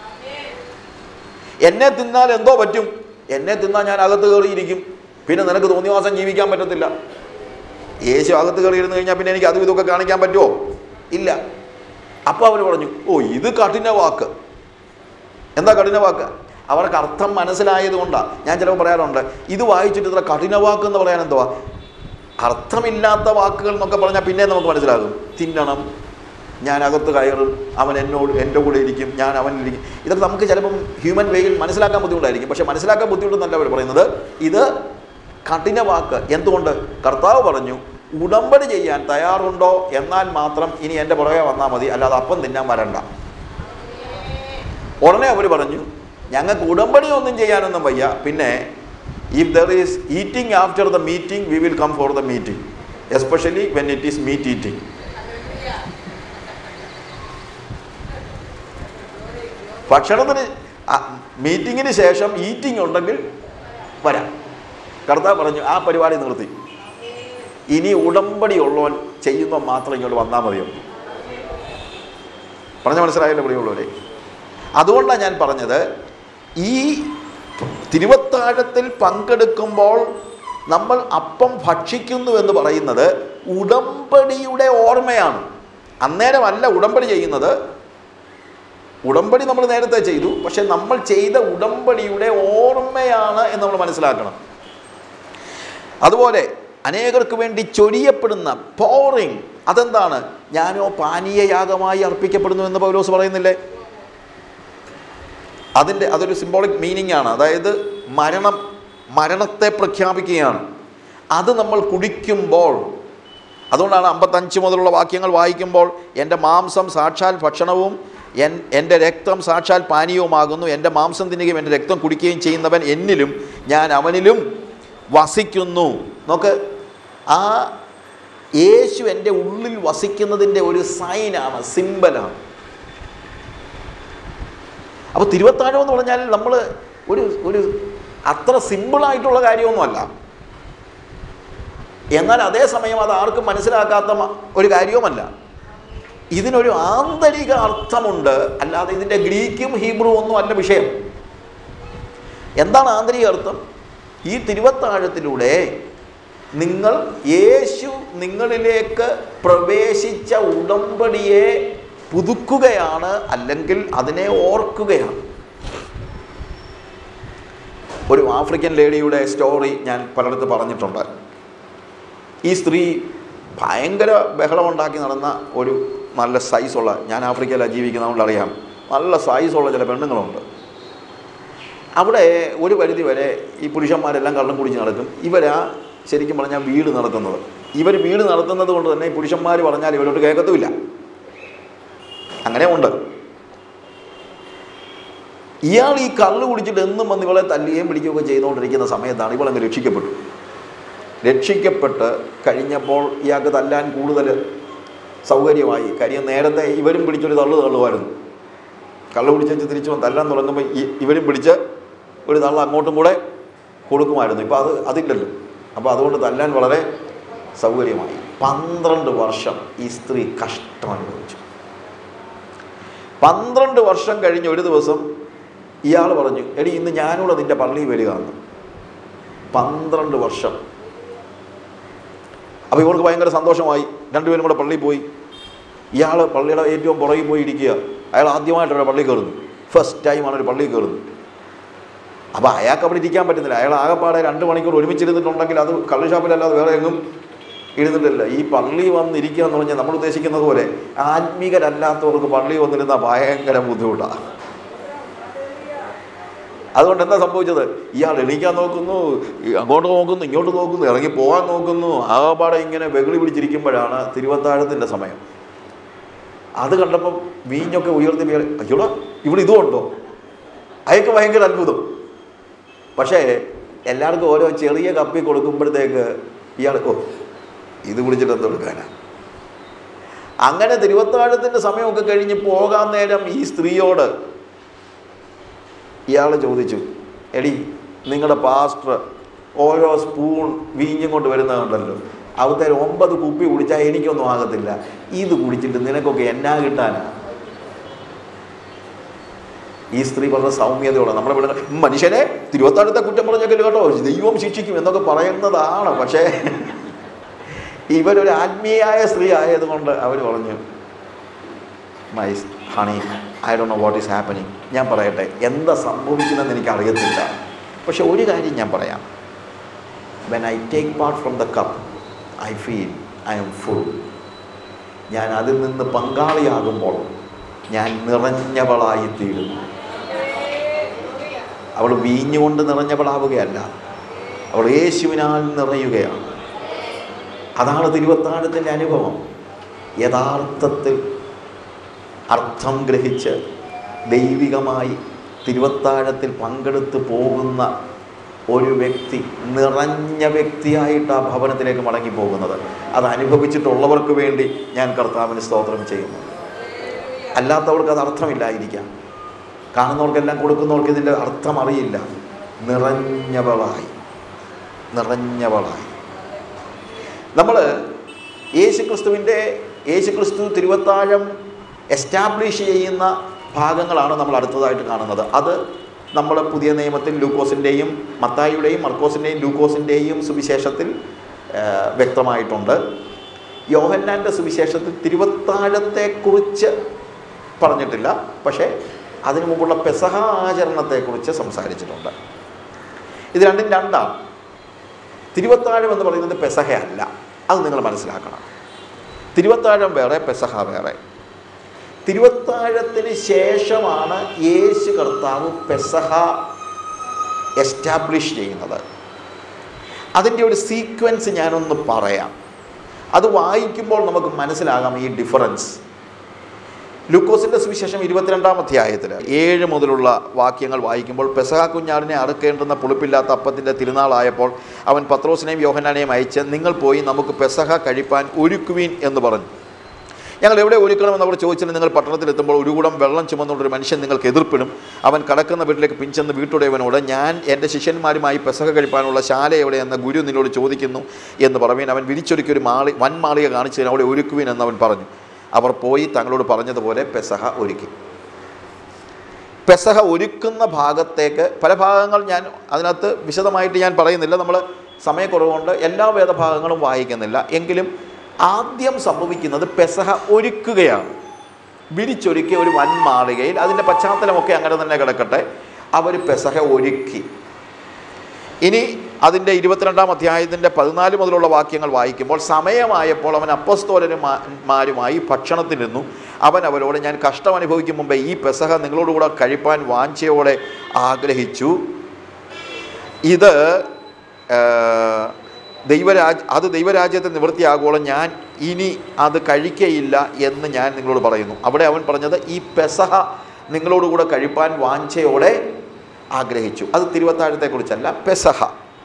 എന്നെ തിന്നാൽ എന്തോ പറ്റും എന്നെ തിന്നാൽ ഞാൻ അകത്ത് കയറിയിരിക്കും പിന്നെ നിനക്ക് തോന്നിവാസം ജീവിക്കാൻ പറ്റത്തില്ല യേശു അകത്ത് കയറിയിരുന്നു കഴിഞ്ഞാൽ പിന്നെ എനിക്ക് അതും ഇതൊക്കെ കാണിക്കാൻ പറ്റുമോ ഇല്ല അപ്പോൾ അവർ പറഞ്ഞു ഓ ഇത് കഠിന വാക്ക് എന്താ കഠിന വാക്ക് അവർക്ക് അർത്ഥം മനസ്സിലായത് കൊണ്ടാണ് ഞാൻ ചിലപ്പോൾ പറയാറുണ്ട് ഇത് വായിച്ചിട്ട് ഇത്ര കഠിന വാക്ക് എന്ന് പറയാൻ എന്തുവാ അർത്ഥമില്ലാത്ത വാക്കുകൾ എന്നൊക്കെ പറഞ്ഞാൽ പിന്നെ നമുക്ക് മനസ്സിലാകും തിന്നണം ഞാൻ അകത്ത് കയറും അവൻ എന്നോട് എൻ്റെ കൂടെ ഇരിക്കും ഞാൻ അവനിലിരിക്കും ഇതൊക്കെ നമുക്ക് ചിലപ്പം ഹ്യൂമൻ വേയിൽ മനസ്സിലാക്കാൻ ബുദ്ധിമുട്ടായിരിക്കും പക്ഷേ മനസ്സിലാക്കാൻ ബുദ്ധിമുട്ടെന്നല്ല അവർ പറയുന്നത് ഇത് കഠിന വാക്ക് എന്തുകൊണ്ട് കർത്താവ് പറഞ്ഞു ഉടമ്പടി ചെയ്യാൻ തയ്യാറുണ്ടോ എന്നാൽ മാത്രം ഇനി എൻ്റെ പുറകെ വന്നാൽ മതി അല്ലാതെ അപ്പം തിന്നാൻ വരണ്ട ഉടനെ അവർ പറഞ്ഞു ഞങ്ങൾക്ക് ഉടമ്പടി ഒന്നും ചെയ്യാനൊന്നും വയ്യ പിന്നെ if there is eating after the meeting we will come for the meeting especially when it is meat eating ഭക്ഷണത്തിന് മീറ്റിങ്ങിന് ശേഷം ഈറ്റിംഗ് ഉണ്ടെങ്കിൽ വരാം കർത്താവ് പറഞ്ഞു ആ പരിപാടി നിർത്തി ഇനി ഉടമ്പടി ഉള്ളവൻ ചെയ്യുമ്പോൾ മാത്രം ഇങ്ങോട്ട് വന്നാൽ മതിയോ പറഞ്ഞ മനസ്സിലായല്ലോ പ്രിയമുള്ളവരെ അതുകൊണ്ടാണ് ഞാൻ പറഞ്ഞത് ഈ തിരുവത്താഴത്തിൽ പങ്കെടുക്കുമ്പോൾ നമ്മൾ അപ്പം ഭക്ഷിക്കുന്നു എന്ന് പറയുന്നത് ഉടമ്പടിയുടെ ഓർമ്മയാണ് അന്നേരമല്ല ഉടമ്പടി ചെയ്യുന്നത് ഉടമ്പടി നമ്മൾ നേരത്തെ ചെയ്തു പക്ഷെ നമ്മൾ ചെയ്ത ഉടമ്പടിയുടെ ഓർമ്മയാണ് എന്ന് നമ്മൾ മനസ്സിലാക്കണം അതുപോലെ അനേകർക്ക് വേണ്ടി ചൊരിയപ്പെടുന്ന പോറിങ് അതെന്താണ് ഞാനോ പാനീയയാഗമായി അർപ്പിക്കപ്പെടുന്നു എന്ന് പൗലോസ് പറയുന്നില്ലേ അതിൻ്റെ അതൊരു സിംബോളിക് മീനിങ് ആണ് അതായത് മരണം മരണത്തെ പ്രഖ്യാപിക്കുകയാണ് അത് നമ്മൾ കുടിക്കുമ്പോൾ അതുകൊണ്ടാണ് അമ്പത്തഞ്ച് മുതലുള്ള വാക്യങ്ങൾ വായിക്കുമ്പോൾ എൻ്റെ മാംസം സാക്ഷാൽ ഭക്ഷണവും എൻ എൻ്റെ രക്തം സാക്ഷാൽ പാനീയവുമാകുന്നു എൻ്റെ മാംസം തിന്നുകയും എൻ്റെ രക്തം കുടിക്കുകയും ചെയ്യുന്നവൻ എന്നിലും ഞാൻ അവനിലും വസിക്കുന്നു നോക്ക് ആ യേശു എൻ്റെ ഉള്ളിൽ വസിക്കുന്നതിൻ്റെ ഒരു സൈനാണ് സിമ്പലാണ് അപ്പോൾ തിരുവത്താഴം എന്ന് പറഞ്ഞാൽ നമ്മൾ ഒരു ഒരു അത്ര സിമ്പിളായിട്ടുള്ള കാര്യമൊന്നുമല്ല എന്നാൽ അതേസമയം അത് ആർക്കും മനസ്സിലാക്കാത്ത മ- ഒരു കാര്യവുമല്ല ഇതിനൊരു ആന്തരിക അർത്ഥമുണ്ട് അല്ലാതെ ഇതിൻ്റെ ഗ്രീക്കും ഹീബ്രു ഒന്നും അല്ല വിഷയം എന്താണ് ആന്തരിക അർത്ഥം ഈ തിരുവത്താഴത്തിലൂടെ നിങ്ങൾ യേശു നിങ്ങളിലേക്ക് പ്രവേശിച്ച ഉടമ്പടിയെ പുതുക്കുകയാണ് അല്ലെങ്കിൽ അതിനെ ഓർക്കുകയാണ് ഒരു ആഫ്രിക്കൻ ലേഡിയുടെ സ്റ്റോറി ഞാൻ പലയിടത്ത് പറഞ്ഞിട്ടുണ്ട് ഈ സ്ത്രീ ഭയങ്കര ബഹളമുണ്ടാക്കി നടന്ന ഒരു നല്ല സൈസുള്ള ഞാൻ ആഫ്രിക്കയിലാണ് ജീവിക്കുന്നതുകൊണ്ട് അറിയാം നല്ല സൈസുള്ള ചില പെണ്ണുങ്ങളുണ്ട് അവിടെ ഒരു പരിധി വരെ ഈ പുരുഷന്മാരെല്ലാം കള്ളം കുടിച്ച് നടക്കും ഇവരാ ശരിക്കും പറഞ്ഞാൽ വീട് നടത്തുന്നത് ഇവർ വീട് നടത്തുന്നത് കൊണ്ട് തന്നെ ഈ പുരുഷന്മാർ പറഞ്ഞാൽ ഇവരോട്ട് കേൾക്കത്തുമില്ല അങ്ങനെ ഉണ്ട് ഇയാൾ ഈ കള്ള് കുടിച്ചിട്ട് എന്നും വന്ന് ഇവളെ തല്ലുകയും പിടിക്കുകയൊക്കെ ചെയ്തുകൊണ്ടിരിക്കുന്ന സമയത്താണ് ഇവളങ്ങ് രക്ഷിക്കപ്പെട്ടു രക്ഷിക്കപ്പെട്ട് കഴിഞ്ഞപ്പോൾ ഇയാൾക്ക് തല്ലാൻ കൂടുതൽ സൗകര്യമായി കാര്യം നേരത്തെ ഇവരും പിടിച്ചൊരു തള്ളു തള്ളുമായിരുന്നു കള്ള് കുടിച്ച് തിരിച്ചു വന്ന് തല്ലാൻ തുടങ്ങുമ്പോൾ ഈ ഇവരും പിടിച്ച് ഒരു തള്ള അങ്ങോട്ടും കൂടെ കൊടുക്കുമായിരുന്നു ഇപ്പോൾ അത് അതില്ലല്ലോ അപ്പോൾ അതുകൊണ്ട് തല്ലാൻ വളരെ സൗകര്യമായി പന്ത്രണ്ട് വർഷം ഈ സ്ത്രീ കഷ്ടം അനുഭവിച്ചു പന്ത്രണ്ട് വർഷം കഴിഞ്ഞ് ഒരു ദിവസം ഇയാൾ പറഞ്ഞു എടി ഇന്ന് ഞാനൂടെ നിൻ്റെ പള്ളിയിൽ വരിക എന്ന് പന്ത്രണ്ട് വർഷം അപ്പോൾ ഇവൾക്ക് ഭയങ്കര സന്തോഷമായി രണ്ടുപേരും കൂടെ പള്ളിയിൽ പോയി ഇയാൾ പള്ളിയുടെ ഏറ്റവും പുറകിൽ പോയി ഇരിക്കുക അയാൾ ആദ്യമായിട്ടൊരു പള്ളി കയറുന്നു ഫസ്റ്റ് ടൈമാണ് ഒരു പള്ളിയിൽ കയറുന്നത് അപ്പോൾ അയാൾക്ക് അവിടെ ഇരിക്കാൻ പറ്റുന്നില്ല അയാൾ ആകെപ്പാടെ രണ്ട് മണിക്കൂർ ഒരുമിച്ചിരുന്നിട്ടുണ്ടെങ്കിൽ അത് കള്ള് ഷാപ്പിലല്ലാതെ വേറെ എങ്ങും ഇരുന്നിട്ടില്ല ഈ പള്ളി വന്നിരിക്കുക എന്ന് പറഞ്ഞാൽ നമ്മൾ ഉദ്ദേശിക്കുന്നത് പോലെ ആത്മീകരല്ലാത്തവർക്ക് പള്ളി വന്നിരുന്ന ഭയങ്കര ബുദ്ധിമുട്ടാണ് അതുകൊണ്ട് എന്താ സംഭവിച്ചത് ഇയാൾ എണീക്കാൻ നോക്കുന്നു ഈ അങ്ങോട്ട് നോക്കുന്നു ഇങ്ങോട്ട് നോക്കുന്നു ഇറങ്ങി പോകാൻ നോക്കുന്നു ആകപ്പാടെ ഇങ്ങനെ വെകിളി പിടിച്ചിരിക്കുമ്പോഴാണ് തിരുവത്താഴത്തിൻ്റെ സമയം അത് കണ്ടപ്പം വീഞ്ഞൊക്കെ ഉയർത്തി വീ- അയ്യോടാ ഇവിടെ ഇതും ഉണ്ടോ അയാൾക്ക് ഭയങ്കര അത്ഭുതം പക്ഷേ എല്ലാവർക്കും ഓരോ ചെറിയ കപ്പി കൊടുക്കുമ്പോഴത്തേക്ക് ഇയാൾ ഓ ഇത് കുടിച്ചിട്ട് എന്ത് കൊടുക്കാനാ അങ്ങനെ തിരുവത്താഴത്തിൻ്റെ സമയമൊക്കെ കഴിഞ്ഞ് പോകാൻ നേരം ഈ സ്ത്രീയോട് ഇയാൾ ചോദിച്ചു എടി നിങ്ങളുടെ പാസ്റ്റർ ഓരോ സ്പൂൺ വീഞ്ഞും കൊണ്ട് വരുന്നതുണ്ടല്ലോ അവിടുത്തെ ഒമ്പത് കുപ്പി കുടിച്ചാൽ എനിക്കൊന്നും ആകത്തില്ല ഇത് കുടിച്ചിട്ട് നിനക്കൊക്കെ എന്നാ കിട്ടാനാ ഈ സ്ത്രീ വളരെ സൗമ്യതയോടെ നമ്മുടെ ഇവിടെ മനുഷ്യനെ തിരുവത്താഴത്തെ കുറ്റം പറഞ്ഞൊക്കെ കേട്ടോ ദൈവം ശിക്ഷിക്കും എന്നൊക്കെ പറയുന്നതാണ് പക്ഷേ ഇവരൊരു ആത്മീയായ സ്ത്രീ ആയതുകൊണ്ട് അവർ പറഞ്ഞു my honey I do know what is happening ഞാൻ പറയട്ടെ എന്താ സംഭവിക്കുന്നതെന്ന് എനിക്ക് അറിയത്തില്ല പക്ഷെ ഒരു കാര്യം ഞാൻ പറയാം when I take part from the cup I feel I am full ഞാൻ അതിൽ നിന്ന് പങ്കാളിയാകുമ്പോൾ ഞാൻ നിറഞ്ഞവളായി തീരുന്നു അവൾ വീഞ്ഞുകൊണ്ട് നിറഞ്ഞവളാവുകയല്ല അവൾ യേശുവിനാൽ നിറയുകയാണ് അതാണ് തിരുവത്താഴത്തിൻ്റെ അനുഭവം യഥാർത്ഥത്തിൽ അർത്ഥം ഗ്രഹിച്ച് ദൈവികമായി തിരുവത്താഴത്തിൽ പങ്കെടുത്ത് പോകുന്ന ഒരു വ്യക്തി നിറഞ്ഞ വ്യക്തിയായിട്ട് ആ ഭവനത്തിലേക്ക് മടങ്ങി പോകുന്നത് അത് അനുഭവിച്ചിട്ടുള്ളവർക്ക് വേണ്ടി ഞാൻ കർത്താവിന് സ്തോത്രം ചെയ്യുന്നു അല്ലാത്തവർക്ക് അത് അർത്ഥമില്ലായിരിക്കാം കാണുന്നവർക്കെല്ലാം കൊടുക്കുന്നവർക്ക് ഇതിൻ്റെ അർത്ഥം അറിയില്ല നിറഞ്ഞവളായി നിറഞ്ഞവളായി നമ്മൾ യേശുക്രിസ്തുവിൻ്റെ യേശുക്രിസ്തു തിരുവത്താഴം എസ്റ്റാബ്ലിഷ് ചെയ്യുന്ന ഭാഗങ്ങളാണ് നമ്മൾ അടുത്തതായിട്ട് കാണുന്നത് അത് നമ്മൾ പുതിയ നിയമത്തിൽ ലൂക്കോസിൻ്റെയും മത്തായിയുടെയും മർക്കോസിൻ്റെയും ലൂക്കോസിൻ്റെയും സുവിശേഷത്തിൽ ആ, വ്യക്തമായിട്ടുണ്ട് യോഹന്നാൻ്റെ സുവിശേഷത്തിൽ തിരുവത്താഴത്തെക്കുറിച്ച് പറഞ്ഞിട്ടില്ല പക്ഷേ അതിനു മുമ്പുള്ള പെസഹ ആചരണത്തെക്കുറിച്ച് സംസാരിച്ചിട്ടുണ്ട് ഇത് രണ്ടും രണ്ടാണ് തിരുവത്താഴം എന്ന് പറയുന്നത് പെസഹ അല്ല അത് നിങ്ങൾ മനസ്സിലാക്കണം തിരുവത്താഴം വേറെ പെസഹ വേറെ തിരുവത്താഴത്തിന് ശേഷമാണ് യേശു കർത്താവ് പെസഹ എസ്റ്റാബ്ലിഷ് ചെയ്യുന്നത് അതിൻ്റെ ഒരു സീക്വൻസ് ഞാനൊന്ന് പറയാം അത് വായിക്കുമ്പോൾ നമുക്ക് മനസ്സിലാകാം ഈ ഡിഫറൻസ് ലൂക്കോസിൻ്റെ സുവിശേഷം ഇരുപത്തിരണ്ടാം അധ്യായത്തിൽ ഏഴ് മുതലുള്ള വാക്യങ്ങൾ വായിക്കുമ്പോൾ പെസഹ കുഞ്ഞാടിനെ അറുക്കേണ്ടുന്ന പുളിപ്പില്ലാത്ത അപ്പത്തിൻ്റെ തിരുനാളായപ്പോൾ അവൻ പത്രോസിനെയും യോഹനാനെയും അയച്ച് നിങ്ങൾ പോയി നമുക്ക് പെസഹ കഴിപ്പാൻ ഒരുക്കുവീൻ എന്ന് പറഞ്ഞു ഞങ്ങൾ എവിടെ ഒരുക്കണമെന്ന് അവർ ചോദിച്ചിട്ട് നിങ്ങൾ പട്ടണത്തിലെത്തുമ്പോൾ ഒരു കൂടം വെള്ളം ചുമന്നുകൊണ്ടൊരു മനുഷ്യൻ നിങ്ങൾക്ക് എതിർപ്പിടും അവൻ കടക്കുന്ന വീട്ടിലേക്ക് പിഞ്ചെന്ന് വീട്ടുടയവനോട് ഞാൻ എൻ്റെ ശിഷ്യന്മാരുമായി പെസഹ കഴിപ്പാനുള്ള ശാല എവിടെയെന്ന് ഗുരു നിന്നോട് ചോദിക്കുന്നു എന്ന് പറയുവാൻ അവൻ വിരിച്ചൊരുക്കി ഒരു മാളി വൻ മാളിക കാണിച്ചതിന് അവിടെ ഒരുക്കുവീൻ എന്ന് അവൻ പറഞ്ഞു അവർ പോയി തങ്ങളോട് പറഞ്ഞതുപോലെ പെസഹ ഒരുക്കി പെസഹ ഒരുക്കുന്ന ഭാഗത്തേക്ക് പല ഭാഗങ്ങൾ ഞാൻ അതിനകത്ത് വിശദമായിട്ട് ഞാൻ പറയുന്നില്ല നമ്മൾ സമയക്കുറവുകൊണ്ട് എല്ലാ വേദഭാഗങ്ങളും വായിക്കുന്നില്ല എങ്കിലും ആദ്യം സംഭവിക്കുന്നത് പെസഹ ഒരുക്കുകയാണ് വിരിച്ചൊരുക്കിയ ഒരു വൻ മാളികയിൽ അതിൻ്റെ പശ്ചാത്തലമൊക്കെ അങ്ങനെ തന്നെ കിടക്കട്ടെ അവർ പെസഹ ഒരുക്കി ഇനി അതിൻ്റെ ഇരുപത്തിരണ്ടാം അധ്യായത്തിൻ്റെ പതിനാല് മുതലുള്ള വാക്യങ്ങൾ വായിക്കുമ്പോൾ സമയമായപ്പോൾ അവൻ അപ്പസ്തോലന്മാരുമായി ഭക്ഷണത്തിനിരുന്നു അവൻ അവരോട് ഞാൻ കഷ്ടം അനുഭവിക്കും മുമ്പേ ഈ പെസഹ നിങ്ങളോടുകൂടെ കഴിപ്പാൻ വാഞ്ചയോടെ ആഗ്രഹിച്ചു ഇത് ആ, ദൈവരാജ് അത് ദൈവരാജ്യത്തെ നിവൃത്തിയാകുവോളം ഞാൻ ഇനി അത് കഴിക്കയില്ല എന്ന് ഞാൻ നിങ്ങളോട് പറയുന്നു അവിടെ അവൻ പറഞ്ഞത് ഈ പെസഹ നിങ്ങളോടുകൂടെ കഴിപ്പാൻ വാഞ്ചയോടെ ആഗ്രഹിച്ചു അത് തിരുവത്താഴത്തെക്കുറിച്ചല്ല പെസഹ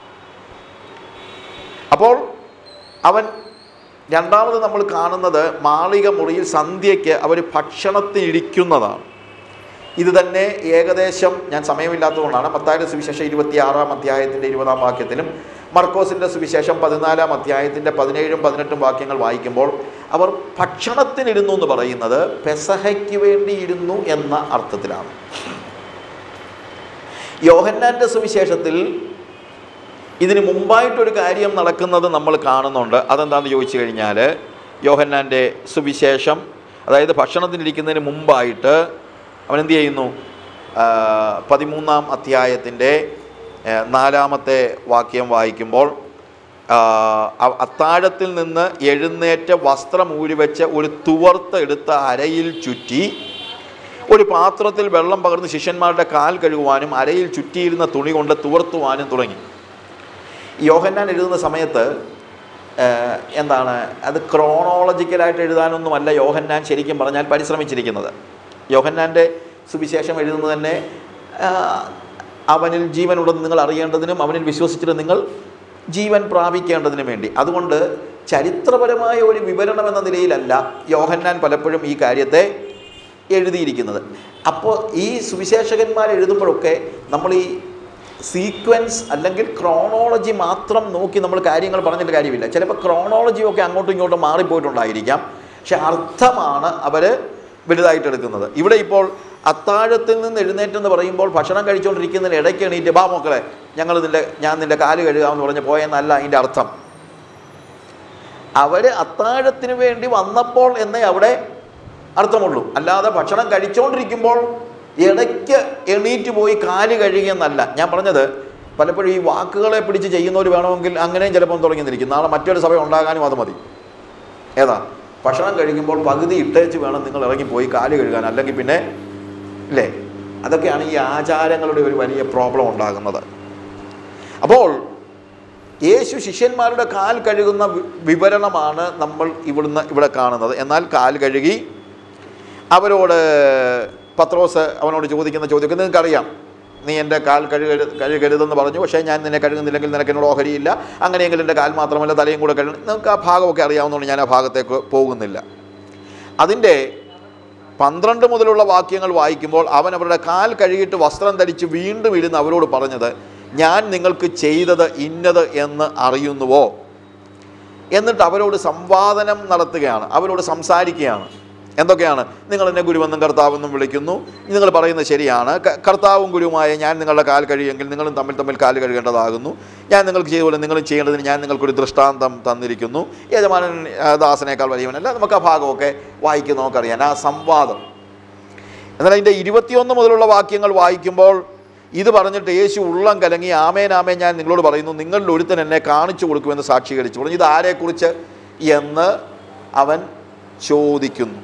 അപ്പോൾ അവൻ രണ്ടാമത് നമ്മൾ കാണുന്നത് മാളിക മുറിയിൽ സന്ധ്യയ്ക്ക് അവർ ഭക്ഷണത്തിനിരിക്കുന്നതാണ് ഇത് തന്നെ ഏകദേശം ഞാൻ സമയമില്ലാത്തതുകൊണ്ടാണ് മത്തായുടെ സുവിശേഷം ഇരുപത്തി ആറാം അധ്യായത്തിൻ്റെ ഇരുപതാം വാക്യത്തിലും മർക്കോസിൻ്റെ സുവിശേഷം പതിനാലാം അധ്യായത്തിൻ്റെ പതിനേഴും പതിനെട്ടും വാക്യങ്ങൾ വായിക്കുമ്പോൾ അവർ ഭക്ഷണത്തിനിരുന്നു എന്ന് പറയുന്നത് പെസഹയ്ക്ക് വേണ്ടി ഇരുന്നു എന്ന അർത്ഥത്തിലാണ് യോഹന്നാൻ്റെ സുവിശേഷത്തിൽ ഇതിന് മുമ്പായിട്ടൊരു കാര്യം നടക്കുന്നത് നമ്മൾ കാണുന്നുണ്ട് അതെന്താണെന്ന് ചോദിച്ചു കഴിഞ്ഞാൽ യോഹന്നാൻ്റെ സുവിശേഷം അതായത് ഭക്ഷണത്തിനിരിക്കുന്നതിന് മുമ്പായിട്ട് അവൻ എന്ത് ചെയ്യുന്നു ആ, പതിമൂന്നാം അധ്യായത്തിൻ്റെ ഏ, നാലാമത്തെ വാക്യം വായിക്കുമ്പോൾ ആ, അ- അത്താഴത്തിൽ നിന്ന് എഴുന്നേറ്റ് വസ്ത്രം ഊരിവെച്ച് ഒരു തുവർത്ത് എടുത്ത അരയിൽ ചുറ്റി ഒരു പാത്രത്തിൽ വെള്ളം പകർന്ന് ശിഷ്യന്മാരുടെ കാൽ കഴുകുവാനും അരയിൽ ചുറ്റിയിരുന്ന തുണി കൊണ്ട് തുവർത്തുവാനും തുടങ്ങി യോഹന്നാൻ എഴുതുന്ന സമയത്ത് ഏഹ്, എന്താണ് അത് ക്രോണോളജിക്കലായിട്ട് എഴുതാനൊന്നുമല്ല യോഹന്നാൻ ശരിക്കും പറഞ്ഞാൽ പരിശ്രമിച്ചിരിക്കുന്നത് യോഹന്നാൻ്റെ സുവിശേഷം എഴുതുന്നത് തന്നെ ആഹ്, അവനിൽ ജീവനുണ്ടെന്ന് നിങ്ങൾ അറിയേണ്ടതിനും അവനിൽ വിശ്വസിച്ചിട്ട് നിങ്ങൾ ജീവൻ പ്രാപിക്കേണ്ടതിനും വേണ്ടി അതുകൊണ്ട് ചരിത്രപരമായ ഒരു വിവരണം എന്ന നിലയിലല്ല യോഹന്നാൻ പലപ്പോഴും ഈ കാര്യത്തെ എഴുതിയിരിക്കുന്നത് അപ്പോൾ ഈ സുവിശേഷകന്മാർ എഴുതുമ്പോഴൊക്കെ നമ്മൾ ഈ സീക്വൻസ് അല്ലെങ്കിൽ ക്രോണോളജി മാത്രം നോക്കി നമ്മൾ കാര്യങ്ങൾ പറഞ്ഞിട്ട് കാര്യമില്ല ചിലപ്പോൾ ക്രോണോളജി ഒക്കെ അങ്ങോട്ടും ഇങ്ങോട്ടും മാറിപ്പോയിട്ടുണ്ടായിരിക്കാം പക്ഷെ അർത്ഥമാണ് അവർ വലുതായിട്ട് എടുക്കുന്നത് ഇവിടെ ഇപ്പോൾ അത്താഴത്തിൽ നിന്ന് എഴുന്നേറ്റെന്ന് പറയുമ്പോൾ ഭക്ഷണം കഴിച്ചുകൊണ്ടിരിക്കുന്നതിന് ഇടയ്ക്ക് എണീറ്റ് ബാ മക്കളെ ഞങ്ങൾ നിൻ്റെ ഞാൻ നിൻ്റെ കാല് കഴുകാമെന്ന് പറഞ്ഞ് പോയെന്നല്ല അതിൻ്റെ അർത്ഥം അവർ അത്താഴത്തിന് വേണ്ടി വന്നപ്പോൾ എന്നേ അവിടെ അർത്ഥമുള്ളൂ അല്ലാതെ ഭക്ഷണം കഴിച്ചുകൊണ്ടിരിക്കുമ്പോൾ ഇടയ്ക്ക് എണീറ്റ് പോയി കാല് കഴുകിയെന്നല്ല ഞാൻ പറഞ്ഞത് പലപ്പോഴും ഈ വാക്കുകളെ പിടിച്ച് ചെയ്യുന്നവർ വേണമെങ്കിൽ അങ്ങനെയും ചിലപ്പം തുടങ്ങി നിൽക്കും നാളെ മറ്റൊരു സഭ ഉണ്ടാകാനും അത് മതി ഏതാ ഭക്ഷണം കഴിക്കുമ്പോൾ പകുതി ഇട്ടേച്ച് വേണം നിങ്ങൾ ഇറങ്ങിപ്പോയി കാല് കഴുകാൻ അല്ലെങ്കിൽ പിന്നെ ഇല്ലേ അതൊക്കെയാണ് ഈ ആചാരങ്ങളുടെ ഒരു വലിയ പ്രോബ്ലം ഉണ്ടാകുന്നത് അപ്പോൾ യേശു ശിഷ്യന്മാരുടെ കാൽ കഴുകുന്ന വി- വിവരണമാണ് നമ്മൾ ഇവിടുന്ന് ഇവിടെ കാണുന്നത് എന്നാൽ കാൽ കഴുകി അവരോട് പത്രോസ് അവനോട് ചോദിക്കുന്ന ചോദ്യമൊക്കെ നിങ്ങൾക്കറിയാം നീ എൻ്റെ കാൽ കഴുകരു കഴുകരുതെന്ന് പറഞ്ഞു പക്ഷേ ഞാൻ നിന്നെ കഴുകുന്നില്ലെങ്കിൽ നിനക്ക് എന്നോട് ഓഹരിയില്ല അങ്ങനെയെങ്കിൽ എൻ്റെ കാൽ മാത്രമല്ല തലയും കൂടെ കഴുകണം നിങ്ങൾക്ക് ആ ഭാഗമൊക്കെ അറിയാവുന്നതുകൊണ്ട് ഞാൻ ആ ഭാഗത്തേക്ക് പോകുന്നില്ല അതിൻ്റെ പന്ത്രണ്ട് മുതലുള്ള വാക്യങ്ങൾ വായിക്കുമ്പോൾ അവൻ അവരുടെ കാൽ കഴുകിയിട്ട് വസ്ത്രം ധരിച്ച് വീണ്ടും ഇരുന്ന് അവരോട് പറഞ്ഞത് ഞാൻ നിങ്ങൾക്ക് ചെയ്തത് ഇന്നത് എന്ന് അറിയുന്നുവോ എന്നിട്ട് അവരോട് സംവാദനം നടത്തുകയാണ് അവരോട് സംസാരിക്കുകയാണ് എന്തൊക്കെയാണ് നിങ്ങൾ എന്നെ ഗുരുവെന്നും കർത്താവെന്നും വിളിക്കുന്നു നിങ്ങൾ പറയുന്നത് ശരിയാണ് ക- കർത്താവും ഗുരുവുമായ ഞാൻ നിങ്ങളുടെ കാൽ കഴിയുമെങ്കിൽ നിങ്ങളും തമ്മിൽ തമ്മിൽ കാൽ കഴുകേണ്ടതാകുന്നു ഞാൻ നിങ്ങൾക്ക് ചെയ്ത പോലെ നിങ്ങളും ചെയ്യേണ്ടതിന് ഞാൻ നിങ്ങൾക്കൊരു ദൃഷ്ടാന്തം തന്നിരിക്കുന്നു യജമാനൻ ആ, ദാസനേക്കാൾ വലിയവനല്ല നമുക്ക് ആ ഭാഗമൊക്കെ വായിക്കുന്ന നമുക്കറിയാം ആ സംവാദം എന്നാൽ അതിൻ്റെ ഇരുപത്തിയൊന്ന് മുതലുള്ള വാക്യങ്ങൾ വായിക്കുമ്പോൾ ഇത് പറഞ്ഞിട്ട് യേശു ഉള്ളം കലങ്ങി ആമേൻ ആമേൻ ഞാൻ നിങ്ങളോട് പറയുന്നു നിങ്ങളിൽ ഒരുത്തൻ എന്നെ കാണിച്ചു കൊടുക്കുമെന്ന് സാക്ഷീകരിച്ചു പറഞ്ഞു ഇത് ആരെക്കുറിച്ച് എന്ന് അവൻ ചോദിക്കുന്നു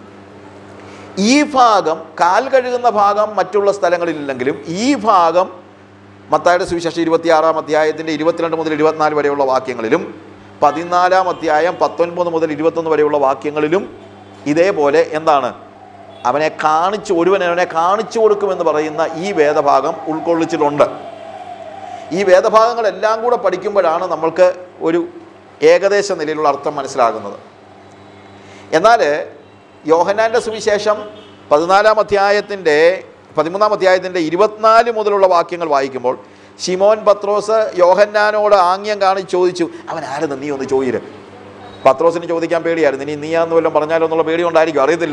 ഈ ഭാഗം കാൽ കഴുകുന്ന ഭാഗം മറ്റുള്ള സ്ഥലങ്ങളിലില്ലെങ്കിലും ഈ ഭാഗം മത്തായുടെ സുവിശേഷം ഇരുപത്തിയാറാം അധ്യായത്തിൻ്റെ ഇരുപത്തിരണ്ട് മുതൽ ഇരുപത്തിനാല് വരെയുള്ള വാക്യങ്ങളിലും പതിനാലാം അധ്യായം പത്തൊൻപത് മുതൽ ഇരുപത്തൊന്ന് വരെയുള്ള വാക്യങ്ങളിലും ഇതേപോലെ എന്താണ് അവനെ കാണിച്ചു ഒരുവൻ അവനെ കാണിച്ചു കൊടുക്കുമെന്ന് പറയുന്ന ഈ വേദഭാഗം ഉൾക്കൊള്ളിച്ചിട്ടുണ്ട് ഈ വേദഭാഗങ്ങളെല്ലാം കൂടെ പഠിക്കുമ്പോഴാണ് നമ്മൾക്ക് ഒരു ഏകദേശ നിലയിലുള്ള അർത്ഥം മനസ്സിലാകുന്നത് എന്നാൽ യോഹനാൻ്റെ സുവിശേഷം പതിനാലാം അധ്യായത്തിൻ്റെ പതിമൂന്നാം അധ്യായത്തിൻ്റെ ഇരുപത്തിനാല് മുതലുള്ള വാക്യങ്ങൾ വായിക്കുമ്പോൾ ഷിമോൻ പത്രോസ് യോഹന്നാനോട് ആംഗ്യം കാണിച്ച് ചോദിച്ചു അവൻ ആരെന്ന് നീ ഒന്ന് ചോദിര് പത്രോസിന് ചോദിക്കാൻ പേടിയായിരുന്നു ഇനി നീയാന്ന് വല്ലതും പറഞ്ഞാലോ എന്നുള്ള പേടി ഉണ്ടായിരിക്കും അറിയത്തില്ല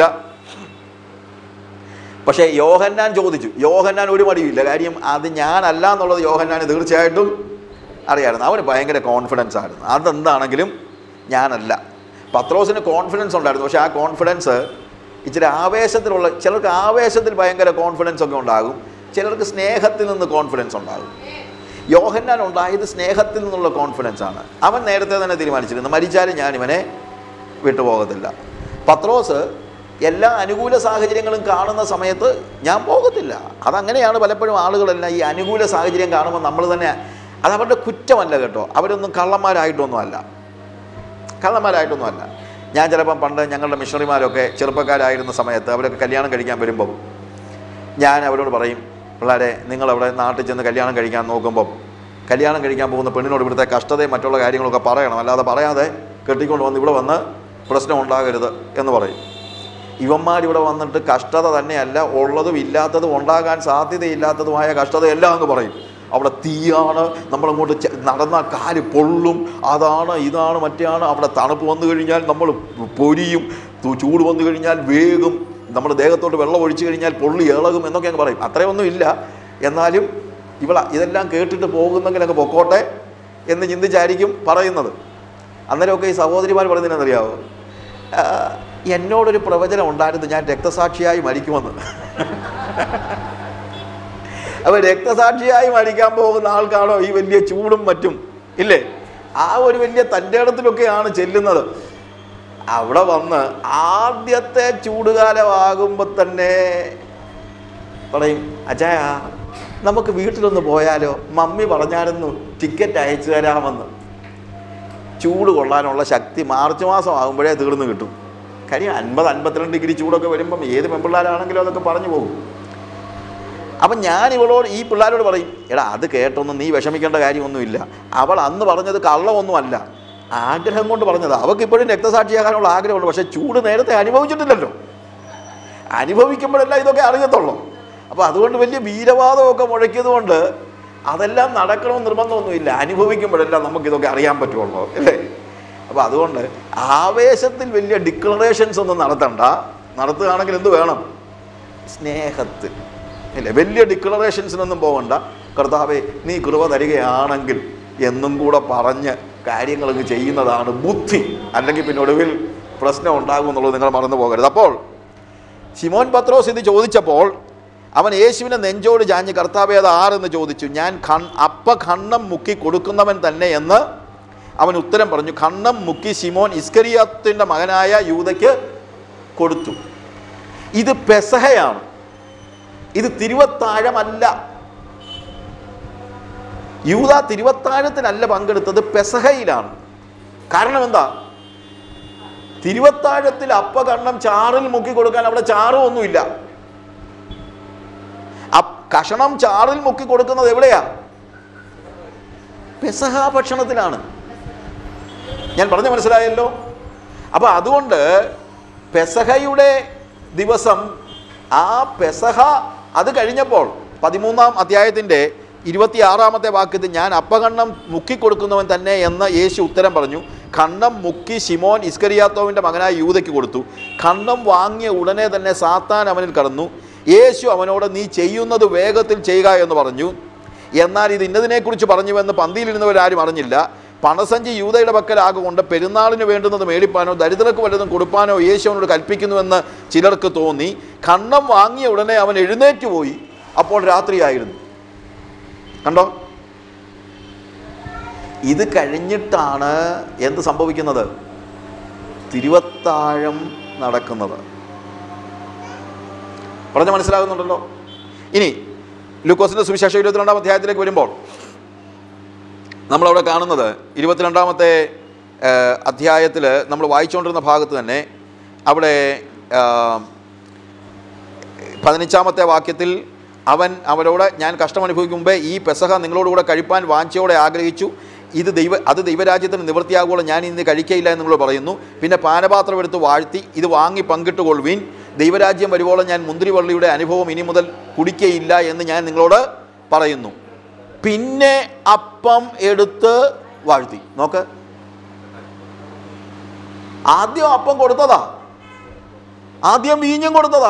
പക്ഷേ യോഹന്നാൻ ചോദിച്ചു യോഹന്നാൻ ഒരു മടിയില്ല കാര്യം അത് ഞാനല്ല എന്നുള്ളത് യോഹന്നാന് തീർച്ചയായിട്ടും അറിയാമായിരുന്നു അവന് ഭയങ്കര കോൺഫിഡൻസ് ആയിരുന്നു അതെന്താണെങ്കിലും ഞാനല്ല പത്രോസിന് കോൺഫിഡൻസ് ഉണ്ടായിരുന്നു പക്ഷേ ആ കോൺഫിഡൻസ് ഇച്ചിരി ആവേശത്തിലുള്ള ചിലർക്ക് ആവേശത്തിൽ ഭയങ്കര കോൺഫിഡൻസ് ഒക്കെ ഉണ്ടാകും ചിലർക്ക് സ്നേഹത്തിൽ നിന്ന് കോൺഫിഡൻസ് ഉണ്ടാകും യോഹന്നാൻ ഉണ്ടായത് സ്നേഹത്തിൽ നിന്നുള്ള കോൺഫിഡൻസ് ആണ് അവൻ നേരത്തെ തന്നെ തീരുമാനിച്ചിരുന്നു മരിച്ചാലും ഞാൻ ഇവനെ വിട്ടുപോകത്തില്ല പത്രോസ് എല്ലാ അനുകൂല സാഹചര്യങ്ങളും കാണുന്ന സമയത്ത് ഞാൻ പോകത്തില്ല അതങ്ങനെയാണ് പലപ്പോഴും ആളുകളെല്ലാം ഈ അനുകൂല സാഹചര്യം കാണുമ്പോൾ നമ്മൾ തന്നെ അത് അവരുടെ കുറ്റമല്ല കേട്ടോ അവരൊന്നും കള്ളന്മാരായിട്ടൊന്നും അല്ല കള്ളന്മാരായിട്ടൊന്നും അല്ല ഞാൻ ചിലപ്പം പണ്ട് ഞങ്ങളുടെ മിഷണറിമാരൊക്കെ ചെറുപ്പക്കാരായിരുന്ന സമയത്ത് അവരൊക്കെ കല്യാണം കഴിക്കാൻ വരുമ്പം ഞാൻ അവരോട് പറയും പിള്ളേരെ നിങ്ങളവിടെ നാട്ടിൽ ചെന്ന് കല്യാണം കഴിക്കാൻ നോക്കുമ്പം കല്യാണം കഴിക്കാൻ പോകുന്ന പെണ്ണിനോട് ഇവിടുത്തെ കഷ്ടതയും മറ്റുള്ള കാര്യങ്ങളൊക്കെ പറയണം അല്ലാതെ പറയാതെ കെട്ടിക്കൊണ്ട് വന്ന് ഇവിടെ വന്ന് പ്രശ്നം ഉണ്ടാകരുത് എന്ന് പറയും ഇവന്മാരിവിടെ വന്നിട്ട് കഷ്ടത തന്നെയല്ല ഉള്ളതും ഇല്ലാത്തതും ഉണ്ടാകാൻ സാധ്യതയില്ലാത്തതുമായ കഷ്ടതയെല്ലാം അങ്ങ് പറയും അവിടെ തീയാണ് നമ്മളങ്ങോട്ട് ചെ- നടന്നാൽ കാല് പൊള്ളും അതാണ് ഇതാണ് മറ്റാണ് അവിടെ തണുപ്പ് വന്നു കഴിഞ്ഞാൽ നമ്മൾ പൊരിയും തു- ചൂട് വന്നു കഴിഞ്ഞാൽ വേഗം നമ്മുടെ ദേഹത്തോട്ട് വെള്ളം ഒഴിച്ചു കഴിഞ്ഞാൽ പൊള്ളി ഇളകും എന്നൊക്കെ അങ്ങ് പറയും അത്രയൊന്നും ഇല്ല എന്നാലും ഇവള ഇതെല്ലാം കേട്ടിട്ട് പോകുന്നെങ്കിലൊക്കെ പൊക്കോട്ടെ എന്ന് ചിന്തിച്ചായിരിക്കും പറയുന്നത് അന്നേരമൊക്കെ ഈ സഹോദരിമാർ പറയുന്നതിനറിയാവോ ആ, എന്നോടൊരു പ്രവചനം ഉണ്ടായിരുന്നു ഞാൻ രക്തസാക്ഷിയായി മരിക്കുമെന്ന് അപ്പോൾ രക്തസാക്ഷിയായി മരിക്കാൻ പോകുന്ന ആൾക്കാണോ ഈ വലിയ ചൂടും മറ്റും ഇല്ലേ ആ ഒരു വലിയ തൻ്റെ ഇടത്തിലൊക്കെയാണ് ചെല്ലുന്നത് അവിടെ വന്ന് ആദ്യത്തെ ചൂടുകാലമാകുമ്പോൾ തന്നെ പറയും അച്ചായ നമുക്ക് വീട്ടിലൊന്ന് പോയാലോ മമ്മി പറഞ്ഞായിരുന്നു ടിക്കറ്റ് അയച്ചു തരാമെന്ന് ചൂട് കൊള്ളാനുള്ള ശക്തി മാർച്ച് മാസം ആകുമ്പോഴേ തീർന്നു കിട്ടും കാര്യം അൻപത് അൻപത്തിരണ്ട് ഡിഗ്രി ചൂടൊക്കെ വരുമ്പം ഏത് പെൺപിള്ളേരാണെങ്കിലും അതൊക്കെ പറഞ്ഞു പോകും അപ്പം ഞാൻ ഇവളോട് ഈ പിള്ളേരോട് പറയും എടാ അത് കേട്ടൊന്നും നീ വിഷമിക്കേണ്ട കാര്യമൊന്നുമില്ല അവൾ അന്ന് പറഞ്ഞത് കള്ളമൊന്നുമല്ല ആഗ്രഹം കൊണ്ട് പറഞ്ഞത് അവൾക്ക് ഇപ്പോഴും രക്തസാക്ഷിയാകാനുള്ള ആഗ്രഹമുണ്ട് പക്ഷേ ചൂട് നേരത്തെ അനുഭവിച്ചിട്ടില്ലല്ലോ അനുഭവിക്കുമ്പോഴല്ല ഇതൊക്കെ അറിയത്തുള്ളൂ അപ്പോൾ അതുകൊണ്ട് വലിയ വീരവാദമൊക്കെ മുഴക്കിയതുകൊണ്ട് അതെല്ലാം നടക്കണമെന്ന് നിർബന്ധമൊന്നുമില്ല അനുഭവിക്കുമ്പോഴെല്ലാം നമുക്കിതൊക്കെ അറിയാൻ പറ്റുള്ളൂ അല്ലേ അപ്പോൾ അതുകൊണ്ട് ആവേശത്തിൽ വലിയ ഡിക്ലറേഷൻസ് ഒന്നും നടത്തണ്ട നടത്തുകയാണെങ്കിൽ എന്ത് വേണം സ്നേഹത്തിൽ ഇല്ല വലിയ ഡിക്ലറേഷൻസിനൊന്നും പോകണ്ട കർത്താവെ നീ കൃപ തരികയാണെങ്കിൽ എന്നും കൂടെ പറഞ്ഞ് കാര്യങ്ങളങ്ങ് ചെയ്യുന്നതാണ് ബുദ്ധി അല്ലെങ്കിൽ പിന്നെ ഒടുവിൽ പ്രശ്നം ഉണ്ടാകും എന്നുള്ളത് നിങ്ങൾ മറന്നു പോകരുത് അപ്പോൾ ശിമോൻ പത്രോസ് ഇത് ചോദിച്ചപ്പോൾ അവൻ യേശുവിനെ നെഞ്ചോട് ചാഞ്ഞ് കർത്താവെ അത് ആരെന്ന് ചോദിച്ചു ഞാൻ കൺ അപ്പ ഖണ്ണം മുക്കി കൊടുക്കുന്നവൻ തന്നെ എന്ന് അവൻ ഉത്തരം പറഞ്ഞു ഖണ്ണം മുക്കി ശിമോൻ ഇസ്കരിയാത്തിൻ്റെ മകനായ യൂതയ്ക്ക് കൊടുത്തു ഇത് പെസഹയാണ് ഇത് തിരുവത്താഴമല്ല യൂത തിരുവത്താഴത്തിനല്ല പങ്കെടുത്തത് പെസഹയിലാണ് കാരണം എന്താ തിരുവത്താഴത്തിൽ അപ്പകണ്ണം ചാറിൽ മുക്കി കൊടുക്കാൻ അവിടെ ചാറും ഒന്നുമില്ല അപ്പ് കഷണം ചാറിൽ മുക്കി കൊടുക്കുന്നത് എവിടെയാ പെസഹ ഭക്ഷണത്തിലാണ് ഞാൻ പറഞ്ഞു മനസ്സിലായല്ലോ അപ്പോൾ അതുകൊണ്ട് പെസഹയുടെ ദിവസം ആ പെസഹ അത് കഴിഞ്ഞപ്പോൾ പതിമൂന്നാം അധ്യായത്തിൻ്റെ ഇരുപത്തിയാറാമത്തെ വാക്യത്തിൽ ഞാൻ അപ്പകണ്ണം മുക്കിക്കൊടുക്കുന്നവൻ തന്നെ എന്ന് യേശു ഉത്തരം പറഞ്ഞു കണ്ണം മുക്കി ശിമോൻ ഇസ്കരിയാത്തോവിൻ്റെ മകനായ യൂതയ്ക്ക് കൊടുത്തു കണ്ണം വാങ്ങിയ ഉടനെ തന്നെ സാത്താൻ അവനിൽ കടന്നു യേശു അവനോട് നീ ചെയ്യുന്നത് വേഗത്തിൽ ചെയ്യുക എന്ന് പറഞ്ഞു എന്നാൽ ഇത് ഇന്നതിനെക്കുറിച്ച് പറഞ്ഞുവെന്ന് പന്തിയിലിരുന്നവരാരും അറിഞ്ഞില്ല പണസഞ്ചി യൂതയുടെ പക്കലാകൊണ്ട് പെരുന്നാളിന് വേണ്ടുന്നത് മേടിപ്പാനോ ദരിദ്രർക്ക് വല്ലതും കൊടുപ്പാനോ യേശു അവനോട് കൽപ്പിക്കുന്നുവെന്ന് ചിലർക്ക് തോന്നി കണ്ണം വാങ്ങിയ ഉടനെ അവൻ എഴുന്നേറ്റ് പോയി അപ്പോൾ രാത്രിയായിരുന്നു കണ്ടോ ഇത് കഴിഞ്ഞിട്ടാണ് എന്ത് സംഭവിക്കുന്നത് തിരുവത്താഴം നടക്കുന്നത് പറഞ്ഞ് മനസ്സിലാകുന്നുണ്ടല്ലോ ഇനി ലൂക്കോസിൻ്റെ സുവിശേഷം ഇരുപത്തിരണ്ടാം അധ്യായത്തിലേക്ക് വരുമ്പോൾ നമ്മളവിടെ കാണുന്നത് ഇരുപത്തിരണ്ടാമത്തെ അധ്യായത്തിൽ നമ്മൾ വായിച്ചുകൊണ്ടിരുന്ന ഭാഗത്ത് തന്നെ അവിടെ ആ, പതിനഞ്ചാമത്തെ വാക്യത്തിൽ അവൻ അവരോട് ഞാൻ കഷ്ടം അനുഭവിക്കും മുമ്പേ ഈ പെസഹ നിങ്ങളോടുകൂടെ കഴിപ്പാൻ വാഞ്ചയോടെ ആഗ്രഹിച്ചു ഇത് ദൈവ അത് ദൈവരാജ്യത്തിന് നിവൃത്തിയാകുമ്പോൾ ഞാൻ ഇന്ന് കഴിക്കയില്ല എന്ന് നിങ്ങൾ പറയുന്നു പിന്നെ പാനപാത്രം എടുത്ത് വാഴ്ത്തി ഇത് വാങ്ങി പങ്കിട്ടുകൊള്ളുവീൻ ദൈവരാജ്യം വരുവോളം ഞാൻ മുന്തിരിവള്ളിയുടെ അനുഭവം ഇനി മുതൽ കുടിക്കയില്ല എന്ന് ഞാൻ നിങ്ങളോട് പറയുന്നു പിന്നെ അപ്പം എടുത്ത് വാഴ്ത്തി നോക്ക് ആദ്യം അപ്പം കൊടുത്തതാ ആദ്യം വീഞ്ഞും കൊടുത്തതാ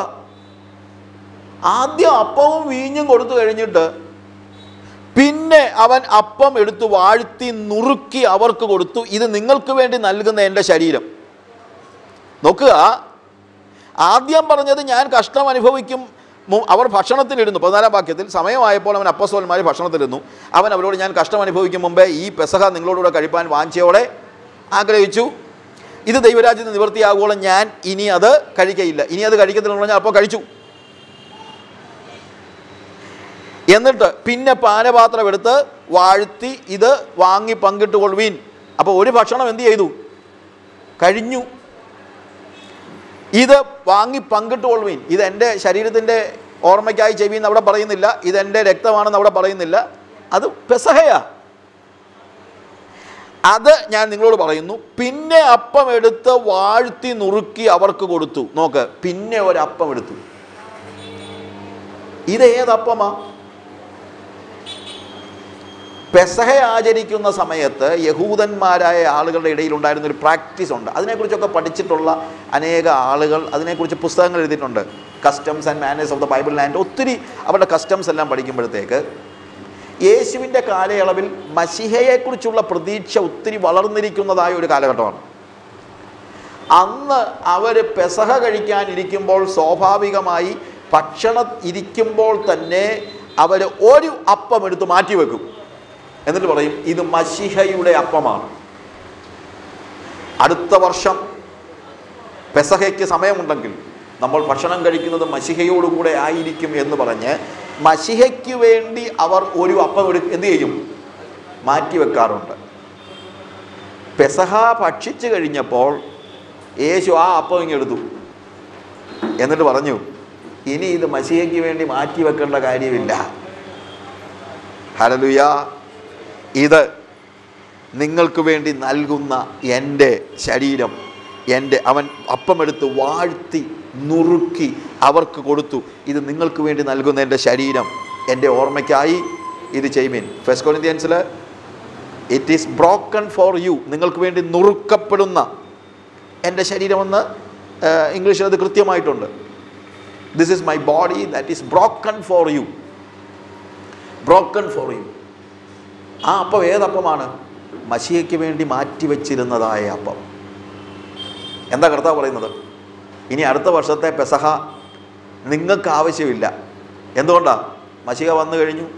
ആദ്യം അപ്പവും വീഞ്ഞും കൊടുത്തു കഴിഞ്ഞിട്ട് പിന്നെ അവൻ അപ്പം എടുത്ത് വാഴ്ത്തി നുറുക്കി അവർക്ക് കൊടുത്തു ഇത് നിങ്ങൾക്ക് വേണ്ടി നൽകുന്ന എൻ്റെ ശരീരം നോക്കുക ആദ്യം പറഞ്ഞത് ഞാൻ കഷ്ടം അനുഭവിക്കും മു- അവർ ഭക്ഷണത്തിലിരുന്നു പതിനാലാം വാക്യത്തിൽ സമയമായപ്പോൾ അവൻ അപ്പസ്വന്മാർ ഭക്ഷണത്തിലിരുന്നു അവൻ അവരോട് ഞാൻ കഷ്ടം അനുഭവിക്കും മുമ്പേ ഈ പെസഹ നിങ്ങളോടുകൂടെ കഴിപ്പാൻ വാഞ്ചയോടെ ആഗ്രഹിച്ചു ഇത് ദൈവരാജ്യത്ത് നിവൃത്തിയാകുവോളം ഞാൻ ഇനി അത് കഴിക്കയില്ല ഇനി അത് കഴിക്കത്തില്ലെന്ന് പറഞ്ഞാൽ അപ്പോൾ കഴിച്ചു എന്നിട്ട് പിന്നെ പാനപാത്രം എടുത്ത് വാഴ്ത്തി ഇത് വാങ്ങി പങ്കിട്ട് കൊള്ളുവീൻ അപ്പോൾ ഒരു ഭക്ഷണം എന്ത് ചെയ്തു കഴിഞ്ഞു ഇത് വാങ്ങി പങ്കിട്ട് കൊള്ളുവീൻ ഇത് എൻ്റെ ശരീരത്തിൻ്റെ ഓർമ്മയ്ക്കായി ചെവിന്ന് അവിടെ പറയുന്നില്ല ഇതെൻ്റെ രക്തമാണെന്ന് അവിടെ പറയുന്നില്ല അത് പെസഹയാ അത് ഞാൻ നിങ്ങളോട് പറയുന്നു പിന്നെ അപ്പം എടുത്ത് വാഴ്ത്തി നുറുക്കി അവർക്ക് കൊടുത്തു നോക്ക് പിന്നെ ഒരപ്പം എടുത്തു ഇത് ഏതപ്പമാ പെസഹ ആചരിക്കുന്ന സമയത്ത് യഹൂദന്മാരായ ആളുകളുടെ ഇടയിൽ ഉണ്ടായിരുന്ന ഒരു പ്രാക്ടീസ് ഉണ്ട് അതിനെക്കുറിച്ചൊക്കെ പഠിച്ചിട്ടുള്ള അനേക ആളുകൾ അതിനെക്കുറിച്ച് പുസ്തകങ്ങൾ എഴുതിയിട്ടുണ്ട് customs and manners of the Bible land ഒത്തിരി അവരുടെ കസ്റ്റംസ് എല്ലാം പഠിക്കുമ്പോഴത്തേക്ക് യേശുവിൻ്റെ കാലയളവിൽ മഷിഹയെക്കുറിച്ചുള്ള പ്രതീക്ഷ ഒത്തിരി വളർന്നിരിക്കുന്നതായ ഒരു കാലഘട്ടമാണ് അന്ന് അവർ പെസഹ കഴിക്കാനിരിക്കുമ്പോൾ സ്വാഭാവികമായി ഭക്ഷണം ഇരിക്കുമ്പോൾ തന്നെ അവർ ഒരു അപ്പം എടുത്ത് മാറ്റിവെക്കും എന്നിട്ട് പറയും ഇത് മഷിഹയുടെ അപ്പമാണ് അടുത്ത വർഷം പെസഹയ്ക്ക് സമയമുണ്ടെങ്കിൽ നമ്മൾ ഭക്ഷണം കഴിക്കുന്നത് മഷിഹയോടുകൂടെ ആയിരിക്കും എന്ന് പറഞ്ഞ് മഷിഹയ്ക്ക് വേണ്ടി അവർ ഒരു അപ്പം എടു എന്ത് ചെയ്യും മാറ്റിവെക്കാറുണ്ട് പെസഹ ഭക്ഷിച്ചു കഴിഞ്ഞപ്പോൾ യേശു ആ അപ്പം ഇങ്ങെടുത്തു എന്നിട്ട് പറഞ്ഞു ഇനി ഇത് മഷിഹയ്ക്ക് വേണ്ടി മാറ്റി വെക്കേണ്ട കാര്യമില്ല ഹലലുയ ഇത് നിങ്ങൾക്ക് വേണ്ടി നൽകുന്ന എൻ്റെ ശരീരം എൻ്റെ അവൻ അപ്പമെടുത്ത് വാഴ്ത്തി നുറുക്കി അവർക്ക് കൊടുത്തു ഇത് നിങ്ങൾക്ക് വേണ്ടി നൽകുന്ന എൻ്റെ ശരീരം എൻ്റെ ഓർമ്മയ്ക്കായി ഇത് ചെയ്യുമീൻ ഫസ്റ്റ് കൊരിന്ത്യൻസിൽ it is broken for you നിങ്ങൾക്ക് വേണ്ടി നുറുക്കപ്പെടുന്ന എൻ്റെ ശരീരമെന്ന് ഇംഗ്ലീഷിൽ അത് കൃത്യമായിട്ടുണ്ട് this is my body that is broken for you broken for you ആ അപ്പം ഏതപ്പമാണ് മഷിയയ്ക്ക് വേണ്ടി മാറ്റിവെച്ചിരുന്നതായ അപ്പം എന്താ കർത്താവ് പറയുന്നത് ഇനി അടുത്ത വർഷത്തെ പെസഹ നിങ്ങൾക്ക് ആവശ്യമില്ല എന്തുകൊണ്ടാ മഷിക വന്നു കഴിഞ്ഞു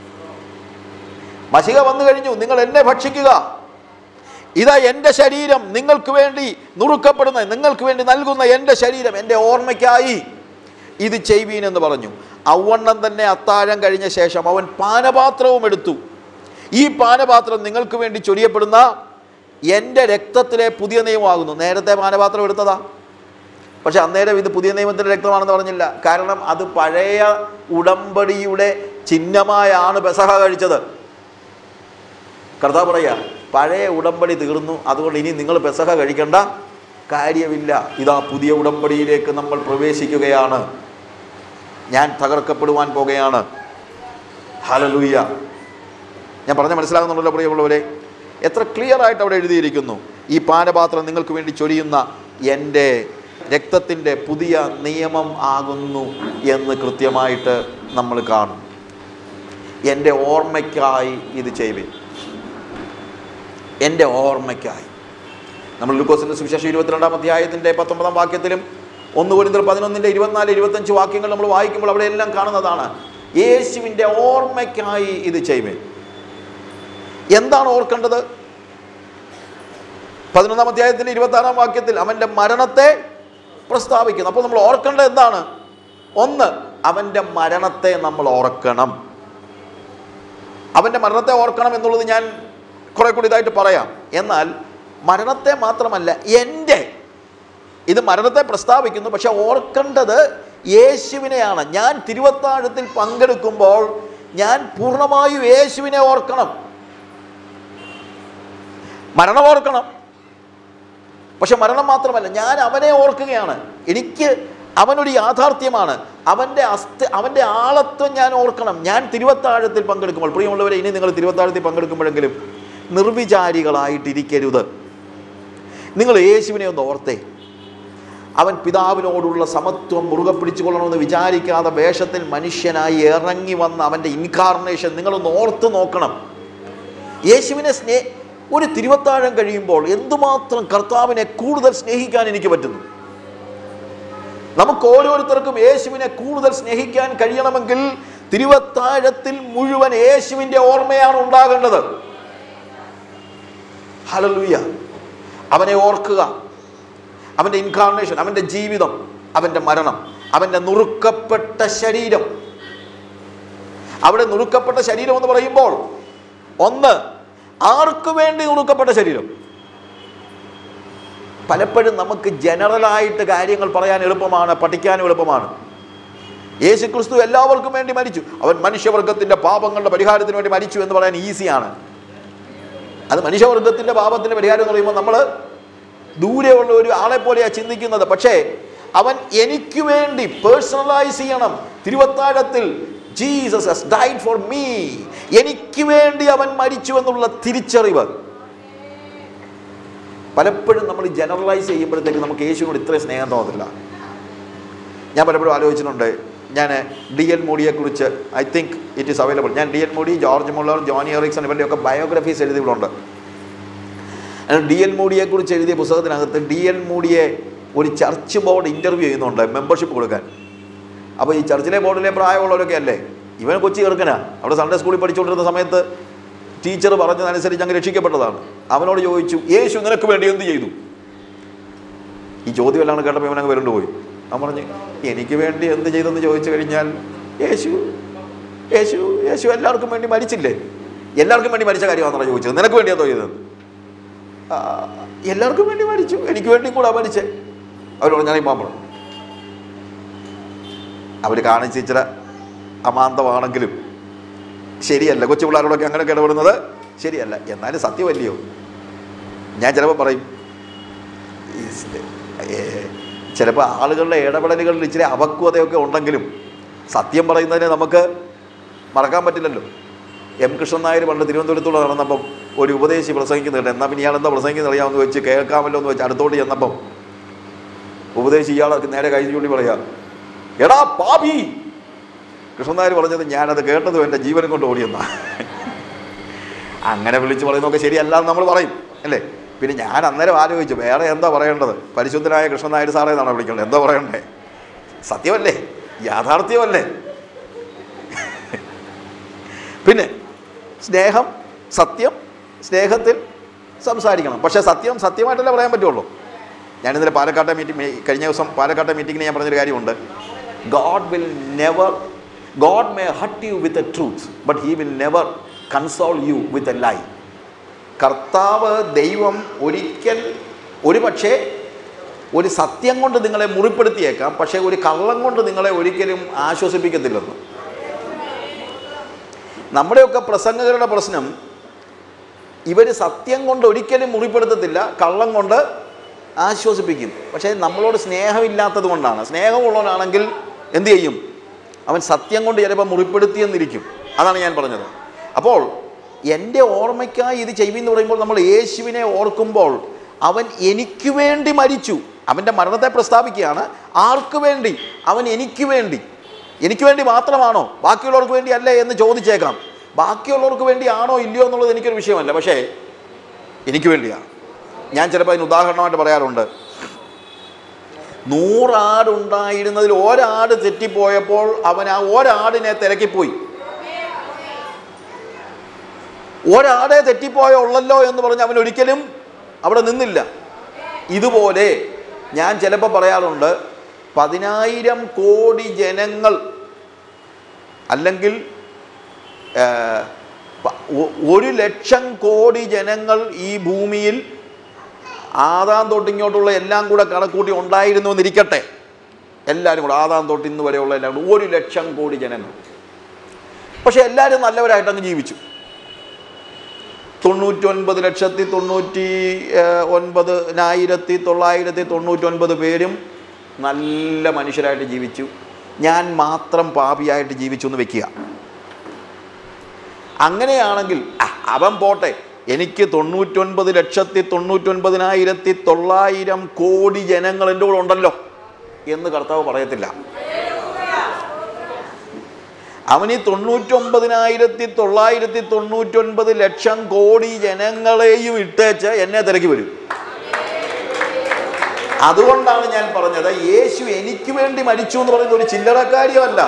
മഷിക വന്നു കഴിഞ്ഞു നിങ്ങൾ എന്നെ ഭക്ഷിക്കുക ഇതാ എൻ്റെ ശരീരം നിങ്ങൾക്ക് വേണ്ടി നുറുക്കപ്പെടുന്ന നിങ്ങൾക്ക് വേണ്ടി നൽകുന്ന എൻ്റെ ശരീരം എൻ്റെ ഓർമ്മയ്ക്കായി ഇത് ചെയ്വീൻ എന്ന് പറഞ്ഞു ഔവണ്ണം തന്നെ അത്താഴം കഴിഞ്ഞ ശേഷം അവൻ പാനപാത്രവും എടുത്തു ഈ പാനപാത്രം നിങ്ങൾക്ക് വേണ്ടി ചൊരിയപ്പെടുന്ന എൻ്റെ രക്തത്തിലെ പുതിയ നിയമമാകുന്നു നേരത്തെ പാനപാത്രം എടുത്തതാ പക്ഷെ അന്നേരം ഇത് പുതിയ നിയമത്തിൻ്റെ രക്തമാണെന്ന് പറഞ്ഞില്ല കാരണം അത് പഴയ ഉടമ്പടിയുടെ ചിഹ്നമായാണ് പെസഹ കഴിച്ചത് കർത്താവ് പറയുക പഴയ ഉടമ്പടി തീർന്നു അതുകൊണ്ട് ഇനി നിങ്ങൾ പെസഹ കഴിക്കേണ്ട കാര്യമില്ല ഇതാ പുതിയ ഉടമ്പടിയിലേക്ക് നമ്മൾ പ്രവേശിക്കുകയാണ് ഞാൻ തകർക്കപ്പെടുവാൻ പോകുകയാണ് ഹലലൂയ്യ ഞാൻ പറഞ്ഞ മനസ്സിലാകുന്നുണ്ടല്ലോ പ്രിയമുള്ളവരെ എത്ര ക്ലിയർ ആയിട്ട് അവിടെ എഴുതിയിരിക്കുന്നു ഈ പാനപാത്രം നിങ്ങൾക്ക് വേണ്ടി ചൊരിയുന്ന എൻ്റെ രക്തത്തിൻ്റെ പുതിയ നിയമം ആകുന്നു എന്ന് കൃത്യമായിട്ട് നമ്മൾ കാണും എൻ്റെ ഓർമ്മയ്ക്കായി ഇത് ചെയ്യുവിൻ എൻ്റെ ഓർമ്മയ്ക്കായി നമ്മൾ ലൂക്കോസിൻ്റെ സുവിശേഷം ഇരുപത്തിരണ്ടാം അധ്യായത്തിൻ്റെ പത്തൊമ്പതാം വാക്യത്തിലും ഒന്ന് പോലും പതിനൊന്നിൻ്റെ ഇരുപത്തിനാല് ഇരുപത്തഞ്ച് വാക്യങ്ങൾ നമ്മൾ വായിക്കുമ്പോൾ അവിടെ എല്ലാം കാണുന്നതാണ് യേശുവിൻ്റെ ഓർമ്മയ്ക്കായി ഇത് ചെയ്യുവിൻ എന്താണ് ഓർക്കേണ്ടത് പതിനൊന്നാം അധ്യായത്തിൻ്റെ ഇരുപത്താറാം വാക്യത്തിൽ അവൻ്റെ മരണത്തെ പ്രസ്താവിക്കുന്നു അപ്പോൾ നമ്മൾ ഓർക്കേണ്ടത് എന്താണ് ഒന്ന് അവൻ്റെ മരണത്തെ നമ്മൾ ഓർക്കണം അവൻ്റെ മരണത്തെ ഓർക്കണം എന്നുള്ളത് ഞാൻ കുറെ കൂടി ഇതായിട്ട് പറയാം എന്നാൽ മരണത്തെ മാത്രമല്ല എൻ്റെ ഇത് മരണത്തെ പ്രസ്താവിക്കുന്നു പക്ഷെ ഓർക്കേണ്ടത് യേശുവിനെയാണ് ഞാൻ തിരുവത്താഴത്തിൽ പങ്കെടുക്കുമ്പോൾ ഞാൻ പൂർണ്ണമായും യേശുവിനെ ഓർക്കണം മരണം ഓർക്കണം പക്ഷെ മരണം മാത്രമല്ല ഞാൻ അവനെ ഓർക്കുകയാണ് എനിക്ക് അവനൊരു യാഥാർത്ഥ്യമാണ് അവൻ്റെ അസ്ഥ അവൻ്റെ ആളത്വം ഞാൻ ഓർക്കണം ഞാൻ തിരുവത്താഴത്തിൽ പങ്കെടുക്കുമ്പോൾ പ്രിയമുള്ളവരെ ഇനി നിങ്ങൾ തിരുവത്താഴത്തിൽ പങ്കെടുക്കുമ്പോഴെങ്കിലും നിർവിചാരികളായിട്ടിരിക്കരുത് നിങ്ങൾ യേശുവിനെ ഒന്ന് ഓർത്തേ അവൻ പിതാവിനോടുള്ള സമത്വം മുറുകെ പിടിച്ചുകൊള്ളണമെന്ന് വിചാരിക്കാതെ വേഷത്തിൽ മനുഷ്യനായി ഇറങ്ങി വന്ന അവൻ്റെ ഇൻകാർണേഷൻ നിങ്ങളൊന്ന് ഓർത്ത് നോക്കണം യേശുവിനെ സ്നേ ഒരു തിരുവത്താഴം കഴിയുമ്പോൾ എന്തുമാത്രം കർത്താവിനെ കൂടുതൽ സ്നേഹിക്കാൻ എനിക്ക് പറ്റുന്നു നമുക്ക് ഓരോരുത്തർക്കും യേശുവിനെ കൂടുതൽ സ്നേഹിക്കാൻ കഴിയണമെങ്കിൽ തിരുവത്താഴത്തിൽ മുഴുവൻ യേശുവിൻ്റെ ഓർമ്മയാണ് ഉണ്ടാകേണ്ടത് ഹലലൂയ അവനെ ഓർക്കുക അവൻ്റെ ഇൻകാർണേഷൻ അവൻ്റെ ജീവിതം അവൻ്റെ മരണം അവൻ്റെ നുറുക്കപ്പെട്ട ശരീരം അവിടെ നുറുക്കപ്പെട്ട ശരീരം എന്ന് പറയുമ്പോൾ ഒന്ന് ആർക്കു വേണ്ടി നുറുക്കപ്പെട്ട ശരീരം പലപ്പോഴും നമുക്ക് ജനറലായിട്ട് കാര്യങ്ങൾ പറയാൻ എളുപ്പമാണ് പഠിക്കാനും എളുപ്പമാണ് യേശു ക്രിസ്തു എല്ലാവർക്കും വേണ്ടി മരിച്ചു അവൻ മനുഷ്യവർഗത്തിൻ്റെ പാപങ്ങളുടെ പരിഹാരത്തിന് വേണ്ടി മരിച്ചു എന്ന് പറയാൻ ഈസിയാണ് അത് മനുഷ്യവർഗത്തിൻ്റെ പാപത്തിൻ്റെ പരിഹാരം എന്ന് പറയുമ്പോൾ നമ്മൾ ദൂരെയുള്ള ഒരു ആളെ പോലെയാണ് ചിന്തിക്കുന്നത് പക്ഷേ അവൻ എനിക്ക് വേണ്ടി പേഴ്സണലൈസ് ചെയ്യണം തിരുവത്താഴത്തിൽ Jesus has died for me എനിക്ക് വേണ്ടി അവൻ മരിച്ചു എന്നുള്ള തിരിച്ചറിവ് പലപ്പോഴും നമ്മൾ ജനറലൈസ് ചെയ്യുമ്പോഴത്തേക്ക് നമുക്ക് യേശുവിനോട് ഇത്രയും സ്നേഹം തോന്നത്തില്ല ഞാൻ പലപ്പോഴും ആലോചിച്ചിട്ടുണ്ട് ഞാൻ ഡി എൽ മോഡിയെക്കുറിച്ച് I think it is available ഞാൻ D L Moody George Muller Joni Eareckson ഇവരുടെയൊക്കെ ബയോഗ്രഫീസ് എഴുതിയിട്ടുണ്ട് ഡി എൽ മോഡിയെക്കുറിച്ച് എഴുതിയ പുസ്തകത്തിനകത്ത് ഡി എൽ മോഡിയെ ഒരു ചർച്ച് ബോർഡ് ഇൻ്റർവ്യൂ ചെയ്യുന്നുണ്ട് മെമ്പർഷിപ്പ് കൊടുക്കാൻ അപ്പോൾ ഈ ചർച്ചിലെ ബോർഡിലെ പ്രായമുള്ളവരൊക്കെ അല്ലേ ഇവൻ കൊച്ചി ചെറുക്കനാ അവിടെ സൺഡേ സ്കൂളിൽ പഠിച്ചുകൊണ്ടിരുന്ന സമയത്ത് ടീച്ചർ പറഞ്ഞതനുസരിച്ച് അങ്ങ് രക്ഷിക്കപ്പെട്ടതാണ് അവനോട് ചോദിച്ചു യേശു നിനക്ക് വേണ്ടി എന്ത് ചെയ്തു ഈ ചോദ്യം എല്ലാം കേട്ടപ്പോൾ ഇവനങ്ങ് വരണ്ടു പോയി അവൻ പറഞ്ഞു എനിക്ക് വേണ്ടി എന്ത് ചെയ്തെന്ന് ചോദിച്ചു കഴിഞ്ഞാൽ യേശു യേശു യേശു എല്ലാവർക്കും വേണ്ടി മരിച്ചില്ലേ എല്ലാവർക്കും വേണ്ടി മരിച്ച കാര്യമാണെന്നാണ് ചോദിച്ചത് നിനക്ക് വേണ്ടി എന്തോ ചെയ്തത് "ആ, എല്ലാവർക്കും വേണ്ടി മരിച്ചു എനിക്ക് വേണ്ടി കൂടാ മരിച്ചേ അവരോട് ഞാൻ ഇപ്പം പറഞ്ഞു അവർ കാണിച്ച് ഇച്ചിരി അമാന്തമാണെങ്കിലും ശരിയല്ല കൊച്ചു പിള്ളേരോടൊക്കെ അങ്ങനെ ഇടപെടുന്നത് ശരിയല്ല എന്നാലും സത്യമല്ലയോ ഞാൻ ചിലപ്പോൾ പറയും ചിലപ്പോൾ ആളുകളുടെ ഇടപെടലുകളിൽ ഇച്ചിരി അപക്വതയൊക്കെ ഉണ്ടെങ്കിലും സത്യം പറയുന്നതിനെ നമുക്ക് മറക്കാൻ പറ്റില്ലല്ലോ എം കൃഷ്ണൻ നായർ പണ്ട് തിരുവനന്തപുരത്തൂടെ നടന്നപ്പം ഒരു ഉപദേശി പ്രസംഗിക്കുന്നുണ്ട് എന്നാൽ പിന്നെ ഇയാൾ എന്താ പ്രസംഗിക്കുന്നത് അറിയാമെന്ന് വെച്ച് കേൾക്കാമല്ലോ എന്ന് വെച്ച് അടുത്തോട്ട് ചെന്നപ്പം ഉപദേശി ഇയാൾക്ക് നേരെ കൈ ചൂണ്ടി പറയാ എടാ പാപി കൃഷ്ണൻ നായർ പറഞ്ഞത് ഞാനത് കേട്ടതും എൻ്റെ ജീവനം കൊണ്ട് ഓടിയെന്നാ അങ്ങനെ വിളിച്ച് പറയുന്നതൊക്കെ ശരിയല്ല എന്ന് നമ്മൾ പറയും അല്ലേ പിന്നെ ഞാൻ അന്നേരം ആലോചിച്ചു വേറെ എന്താ പറയേണ്ടത് പരിശുദ്ധനായ കൃഷ്ണൻ നായർ സാറേ എന്നാണ് വിളിക്കേണ്ടത് എന്താ പറയണ്ടേ സത്യമല്ലേ യാഥാർത്ഥ്യമല്ലേ പിന്നെ സ്നേഹം സത്യം സ്നേഹത്തിൽ സംസാരിക്കണം പക്ഷേ സത്യം സത്യമായിട്ടല്ലേ പറയാൻ പറ്റുള്ളൂ ഞാൻ ഇന്നലെ പാലക്കാട്ടെ മീറ്റിംഗ് കഴിഞ്ഞ ദിവസം പാലക്കാട്ടെ മീറ്റിങ്ങിന് ഞാൻ പറഞ്ഞൊരു കാര്യമുണ്ട് God will never God may hurt you with a truth but he will never console you with a lie കർത്താവ് ദൈവം ഒരിക്കൽ ഒരു പക്ഷേ ഒരു സത്യം കൊണ്ട് നിങ്ങളെ മുറിപ്പെടുത്തിയേക്കാം പക്ഷേ ഒരു കള്ളം കൊണ്ട് നിങ്ങളെ ഒരിക്കലും ആശ്വസിപ്പിക്കത്തില്ലെന്ന് നമ്മുടെയൊക്കെ പ്രസംഗകരുടെ പ്രശ്നം ഇവർ സത്യം കൊണ്ട് ഒരിക്കലും മുറിപ്പെടുത്തത്തില്ല കള്ളം കൊണ്ട് ആശ്വസിപ്പിക്കും പക്ഷേ നമ്മളോട് സ്നേഹമില്ലാത്തത് കൊണ്ടാണ് സ്നേഹമുള്ളവനാണെങ്കിൽ എന്തു ചെയ്യും അവൻ സത്യം കൊണ്ട് ചിലപ്പോൾ മുറിപ്പെടുത്തിയെന്നിരിക്കും അതാണ് ഞാൻ പറഞ്ഞത് അപ്പോൾ എൻ്റെ ഓർമ്മയ്ക്കായി ഇത് ചെയ്യുമെന്ന് പറയുമ്പോൾ നമ്മൾ യേശുവിനെ ഓർക്കുമ്പോൾ അവൻ എനിക്ക് വേണ്ടി മരിച്ചു അവൻ്റെ മരണത്തെ പ്രസ്താവിക്കുകയാണ് ആർക്ക് വേണ്ടി അവൻ എനിക്ക് വേണ്ടി എനിക്ക് വേണ്ടി മാത്രമാണോ ബാക്കിയുള്ളവർക്ക് വേണ്ടി അല്ലേ എന്ന് ചോദിച്ചേക്കാം ബാക്കിയുള്ളവർക്ക് വേണ്ടി ആണോ ഇല്ലയോ എന്നുള്ളത് എനിക്കൊരു വിഷയമല്ല പക്ഷേ എനിക്ക് വേണ്ടിയാണ് ഞാൻ ചിലപ്പോൾ അതിന് ഉദാഹരണമായിട്ട് പറയാറുണ്ട് നൂറാടുണ്ടായിരുന്നതിൽ ഒരാട് തെറ്റിപ്പോയപ്പോൾ അവൻ ആ ഒരാടിനെ തിരക്കിപ്പോയി ഒരാടെ തെറ്റിപ്പോയ ഉള്ളല്ലോ എന്ന് പറഞ്ഞ് അവൻ ഒരിക്കലും അവിടെ നിന്നില്ല ഇതുപോലെ ഞാൻ ചിലപ്പോൾ പറയാറുണ്ട് പതിനായിരം കോടി ജനങ്ങൾ അല്ലെങ്കിൽ ആ, പ- ഒ- ഒരു ലക്ഷം കോടി ജനങ്ങൾ ഈ ഭൂമിയിൽ ആദാം തൊട്ട് ഇങ്ങോട്ടുള്ള എല്ലാം കൂടെ കണക്കൂട്ടി ഉണ്ടായിരുന്നു എന്നിരിക്കട്ടെ എല്ലാവരും കൂടെ ആദാം തൊട്ട് ഇന്ന് വരെയുള്ള എല്ലാം കൂടെ ഒരു ലക്ഷം കോടി ജനങ്ങൾ പക്ഷെ എല്ലാവരും നല്ലവരായിട്ട് അങ്ങ് ജീവിച്ചു തൊണ്ണൂറ്റൊൻപത് ലക്ഷത്തി തൊണ്ണൂറ്റി ഏഹ്, ഒൻപതിനായിരത്തി തൊള്ളായിരത്തി തൊണ്ണൂറ്റൊൻപത് പേരും നല്ല മനുഷ്യരായിട്ട് ജീവിച്ചു ഞാൻ മാത്രം പാപിയായിട്ട് ജീവിച്ചു എന്ന് വെക്കുക അങ്ങനെയാണെങ്കിൽ ആ, അവൻ പോട്ടെ എനിക്ക് തൊണ്ണൂറ്റൊൻപത് ലക്ഷത്തി തൊണ്ണൂറ്റൊൻപതിനായിരത്തി തൊള്ളായിരം കോടി ജനങ്ങൾ എൻ്റെ കൂടെ ഉണ്ടല്ലോ എന്ന് കർത്താവ് പറയത്തില്ല അവൻ ഈ തൊണ്ണൂറ്റൊമ്പതിനായിരത്തി തൊള്ളായിരത്തി തൊണ്ണൂറ്റൊൻപത് ലക്ഷം കോടി ജനങ്ങളെയും ഇട്ടേച്ച് എന്നെ തിരക്കി വരും അതുകൊണ്ടാണ് ഞാൻ പറഞ്ഞത് യേശു എനിക്ക് വേണ്ടി മരിച്ചു എന്ന് പറയുന്നത് ഒരു ചില്ലറക്കാര്യമല്ല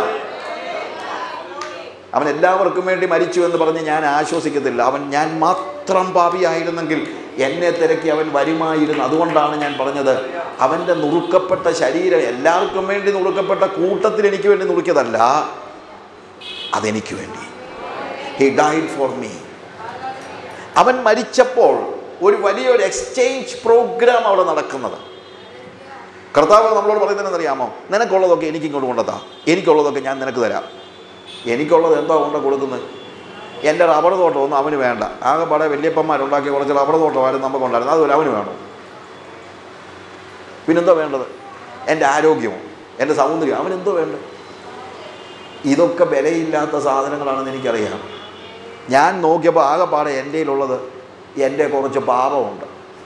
അവൻ എല്ലാവർക്കും വേണ്ടി മരിച്ചു എന്ന് പറഞ്ഞ് ഞാൻ ആശ്വസിക്കത്തില്ല അവൻ ഞാൻ മാത്രം പാപിയായിരുന്നെങ്കിൽ എന്നെ തിരക്കി അവൻ വരുമായിരുന്നു അതുകൊണ്ടാണ് ഞാൻ പറഞ്ഞത് അവൻ്റെ നുറുക്കപ്പെട്ട ശരീരം എല്ലാവർക്കും വേണ്ടി നുറുക്കപ്പെട്ട കൂട്ടത്തിൽ എനിക്ക് വേണ്ടി നുറുക്കിയതല്ല അതെനിക്ക് വേണ്ടി ഹി ഡൈഡ് ഫോർ മീ അവൻ മരിച്ചപ്പോൾ ഒരു വലിയൊരു എക്സ്ചേഞ്ച് പ്രോഗ്രാം അവിടെ നടക്കുന്നത് കർത്താവ് നമ്മളോട് പറയുന്നത് അറിയാമോ നിനക്കുള്ളതൊക്കെ എനിക്ക് ഇങ്ങോട്ട് കൊണ്ടതാ എനിക്കുള്ളതൊക്കെ ഞാൻ നിനക്ക് തരാം എനിക്കുള്ളത് എന്തോ കൊണ്ട് കൊടുക്കുന്നത് എൻ്റെ റബ്ബർ തോട്ടമൊന്നും അവന് വേണ്ട ആകെപ്പാടെ വലിയപ്പന്മാരുണ്ടാക്കിയ കുറച്ച് റബ്ബർ തോട്ടമായിരുന്നു നമുക്കുണ്ടായിരുന്നു അതുപോലെ അവന് വേണം പിന്നെന്തോ വേണ്ടത് എൻ്റെ ആരോഗ്യമോ എൻ്റെ സൗന്ദര്യം അവനെന്തോ വേണ്ടത് ഇതൊക്കെ വിലയില്ലാത്ത സാധനങ്ങളാണെന്ന് എനിക്കറിയാം ഞാൻ നോക്കിയപ്പോൾ ആകെപ്പാടെ എൻ്റെ കയ്യിലുള്ളത് എൻ്റെ കുറച്ച് പാപമുണ്ട്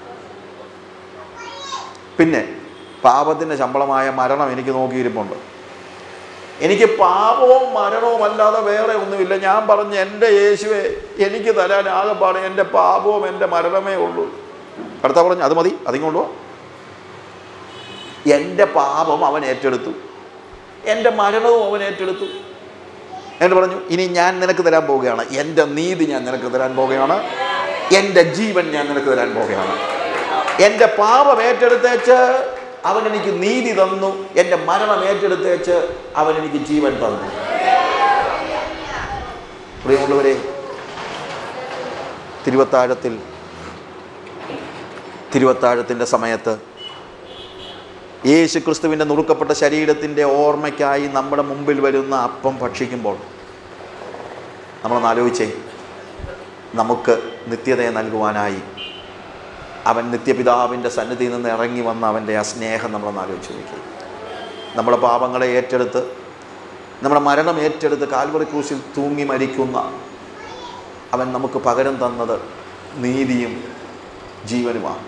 പിന്നെ പാപത്തിൻ്റെ ശമ്പളമായ മരണം എനിക്ക് നോക്കിയിരിപ്പുണ്ട് എനിക്ക് പാപവും മരണവും അല്ലാതെ വേറെ ഒന്നുമില്ല ഞാൻ പറഞ്ഞ എൻ്റെ യേശുവെ എനിക്ക് തരാൻ ആകെപ്പാടെ എൻ്റെ പാപവും എൻ്റെ മരണമേ ഉള്ളൂ അടുത്ത പറഞ്ഞു അത് മതി അതിങ്ങോട്ടോ എൻ്റെ പാപം അവൻ ഏറ്റെടുത്തു എൻ്റെ മരണവും അവൻ ഏറ്റെടുത്തു എന്നിട്ട് പറഞ്ഞു ഇനി ഞാൻ നിനക്ക് തരാൻ പോവുകയാണ് എൻ്റെ നീതി ഞാൻ നിനക്ക് തരാൻ പോവുകയാണ് എൻ്റെ ജീവൻ ഞാൻ നിനക്ക് തരാൻ പോവുകയാണ് എൻ്റെ പാപം ഏറ്റെടുത്തേച്ച് അവൻ എനിക്ക് നീതി തന്നു എൻ്റെ മരണം ഏറ്റെടുത്തേച്ച് അവൻ എനിക്ക് ജീവൻ തന്നു പ്രിയമുള്ളവരെ തിരുവത്താഴത്തിൽ തിരുവത്താഴത്തിൻ്റെ സമയത്ത് യേശു ക്രിസ്തുവിൻ്റെ നുറുക്കപ്പെട്ട ശരീരത്തിൻ്റെ ഓർമ്മയ്ക്കായി നമ്മുടെ മുമ്പിൽ വരുന്ന അപ്പം ഭക്ഷിക്കുമ്പോൾ നമ്മളൊന്ന് ആലോചിച്ചേ നമുക്ക് നിത്യതയെ നൽകുവാനായി അവൻ നിത്യപിതാവിൻ്റെ സന്നിധിയിൽ നിന്ന് ഇറങ്ങി വന്ന അവൻ്റെ ആ സ്നേഹം നമ്മളൊന്ന് ആലോചിച്ച് നോക്കി നമ്മുടെ പാപങ്ങളെ ഏറ്റെടുത്ത് നമ്മുടെ മരണം ഏറ്റെടുത്ത് കാൽവറി ക്രൂശിൽ തൂങ്ങി മരിക്കുന്ന അവൻ നമുക്ക് പകരം തന്നത് നീതിയും ജീവനുമാണ്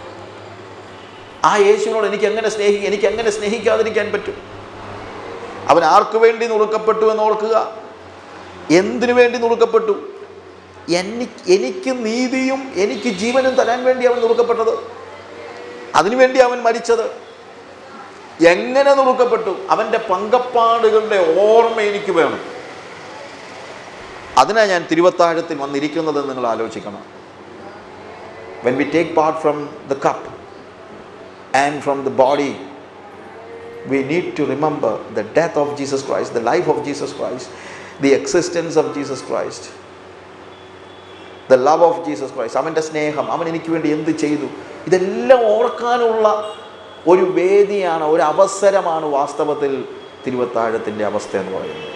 ആ യേശുവിനോട് എനിക്ക് എങ്ങനെ സ്നേഹി എനിക്ക് എങ്ങനെ സ്നേഹിക്കാതിരിക്കാൻ പറ്റും അവൻ ആർക്കു വേണ്ടി നുറുക്കപ്പെട്ടു എന്ന് ഓർക്കുക എന്തിനു വേണ്ടി നുറുക്കപ്പെട്ടു എനിക്ക് എനിക്ക് നീതിയും എനിക്ക് ജീവനും തരാൻ വേണ്ടി അവൻ നുറുക്കപ്പെട്ടത് അതിനുവേണ്ടി അവൻ മരിച്ചത് എങ്ങനെ നുറുക്കപ്പെട്ടു അവൻ്റെ പങ്കപ്പാടുകളുടെ ഓർമ്മ എനിക്ക് വേണം അതിനാ ഞാൻ തിരുവത്താഴത്തിൽ വന്നിരിക്കുന്നത് നിങ്ങൾ ആലോചിക്കണം when we take part from the cup and from the body, we need to remember the death of Jesus Christ, the life of Jesus Christ, the existence of Jesus Christ, the love of Jesus Christ, അവൻ്റെ സ്നേഹം അവൻ എനിക്ക് വേണ്ടി എന്ത് ചെയ്തു ഇതെല്ലാം ഓർക്കാനുള്ള ഒരു വേദിയാണ് ഒരു അവസരമാണ് വാസ്തവത്തിൽ തിരുവത്താഴത്തിൻ്റെ അവസ്ഥ എന്ന് പറയുന്നത്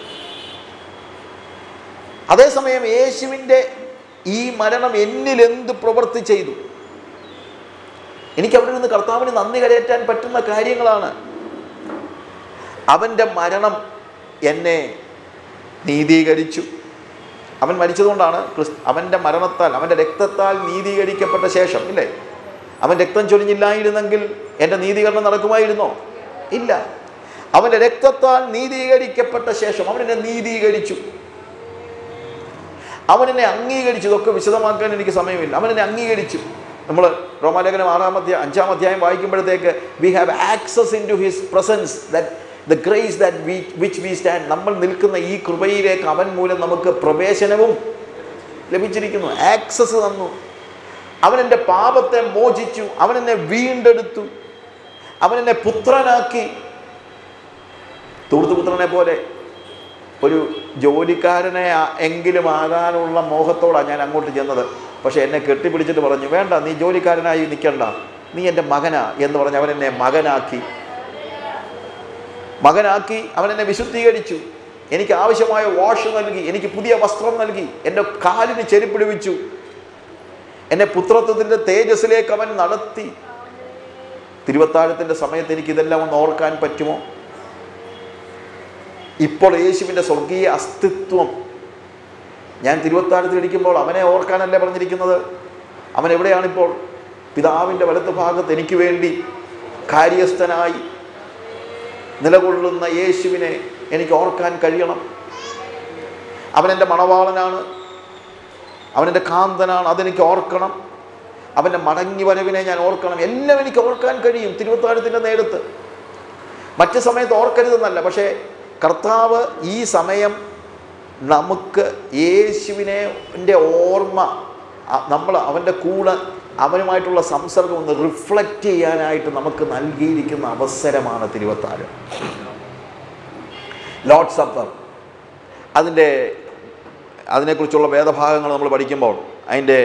അതേസമയം യേശുവിൻ്റെ ഈ മരണം എന്നിൽ എന്ത് പ്രവൃത്തി ചെയ്തു എനിക്ക് അവിടെ നിന്ന് കർത്താവിന് നന്ദി കരയറ്റാൻ പറ്റുന്ന കാര്യങ്ങളാണ് അവൻ്റെ മരണം എന്നെ നീതീകരിച്ചു അവൻ മരിച്ചതുകൊണ്ടാണ് ക്രിസ് അവൻ്റെ മരണത്താൽ അവൻ്റെ രക്തത്താൽ നീതീകരിക്കപ്പെട്ട ശേഷം ഇല്ലേ അവൻ രക്തം ചൊരിഞ്ഞില്ലായിരുന്നെങ്കിൽ എൻ്റെ നീതീകരണം നടക്കുമായിരുന്നോ ഇല്ല അവൻ്റെ രക്തത്താൽ നീതീകരിക്കപ്പെട്ട ശേഷം അവൻ എന്നെ നീതീകരിച്ചു അവൻ എന്നെ അംഗീകരിച്ചു ഇതൊക്കെ വിശദമാക്കാൻ എനിക്ക് സമയമില്ല അവൻ എന്നെ അംഗീകരിച്ചു നമ്മൾ റോമാലേഖനം ആറാം അധ്യായം അഞ്ചാം അധ്യായം വായിക്കുമ്പോഴത്തേക്ക് we have access in to his presence that the grace that we which we stand നമ്മൾ നിൽക്കുന്ന ഈ കൃപയിലേക്ക് അവൻ മൂലം നമുക്ക് പ്രവേശനവും ലഭിച്ചിരിക്കുന്നു ആക്സസ് തന്നു അവൻ എൻ്റെ പാപത്തെ മോചിച്ചു അവൻ എന്നെ വീണ്ടെടുത്തു അവൻ എന്നെ പുത്രനാക്കി തൂർത്തുപുത്രനെ പോലെ ഒരു ജോലിക്കാരനെ ആ- എങ്കിലും ആകാനുള്ള മോഹത്തോടാണ് ഞാൻ അങ്ങോട്ട് ചെന്നത് പക്ഷേ എന്നെ കെട്ടിപ്പിടിച്ചിട്ട് പറഞ്ഞു വേണ്ട നീ ജോലിക്കാരനായി നിൽക്കണ്ട നീ എൻ്റെ മകനാ എന്ന് പറഞ്ഞ് അവൻ എന്നെ മകനാക്കി മകനാക്കി അവൻ എന്നെ വിശുദ്ധീകരിച്ചു എനിക്ക് ആവശ്യമായ വാഷ് നൽകി എനിക്ക് പുതിയ വസ്ത്രം നൽകി എൻ്റെ കാലിന് ചെരുപ്പിടിവിച്ചു എന്നെ പുത്രത്വത്തിൻ്റെ തേജസ്സിലേക്ക് അവൻ നടത്തി തിരുവത്താഴത്തിൻ്റെ സമയത്ത് എനിക്ക് ഇതെല്ലാം ഒന്ന് ഓർക്കാൻ പറ്റുമോ ഇപ്പോൾ യേശുവിൻ്റെ സ്വർഗീയ അസ്തിത്വം ഞാൻ തിരുവത്താഴത്തിൽ ഇരിക്കുമ്പോൾ അവനെ ഓർക്കാനല്ലേ പറഞ്ഞിരിക്കുന്നത് അവൻ എവിടെയാണിപ്പോൾ പിതാവിൻ്റെ വലത്ത് ഭാഗത്ത് എനിക്ക് വേണ്ടി കാര്യസ്ഥനായി നിലകൊള്ളുന്ന യേശുവിനെ എനിക്ക് ഓർക്കാൻ കഴിയണം അവൻ എൻ്റെ മണവാളനാണ് അവനെൻ്റെ കാന്തനാണ് അതെനിക്ക് ഓർക്കണം അവൻ്റെ മടങ്ങി വരവിനെ ഞാൻ ഓർക്കണം എല്ലാം എനിക്ക് ഓർക്കാൻ കഴിയും തിരുവത്താഴത്തിൻ്റെ നേരത്ത് മറ്റ് സമയത്ത് ഓർക്കരുതെന്നല്ല പക്ഷേ കർത്താവ് ഈ സമയം നമുക്ക് യേശുവിനെ ൻ്റെ ഓർമ്മ നമ്മൾ അവൻ്റെ കൂടെ അവനുമായിട്ടുള്ള സംസർഗം ഒന്ന് റിഫ്ലക്റ്റ് ചെയ്യാനായിട്ട് നമുക്ക് നൽകിയിരിക്കുന്ന അവസരമാണ് തിരുവത്താഴം ലോഡ് സപ്പർ അതിൻ്റെ അതിനെക്കുറിച്ചുള്ള വേദഭാഗങ്ങൾ നമ്മൾ പഠിക്കുമ്പോൾ അതിൻ്റെ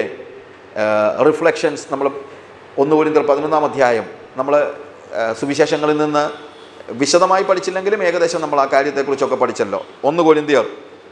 റിഫ്ലക്ഷൻസ് നമ്മൾ ഒന്ന് പോരിന്തർ പതിനൊന്നാം അധ്യായം നമ്മൾ സുവിശേഷങ്ങളിൽ നിന്ന് വിശദമായി പഠിച്ചില്ലെങ്കിലും ഏകദേശം നമ്മൾ ആ കാര്യത്തെക്കുറിച്ചൊക്കെ പഠിച്ചല്ലോ ഒന്ന് കൊരിന്തിയർ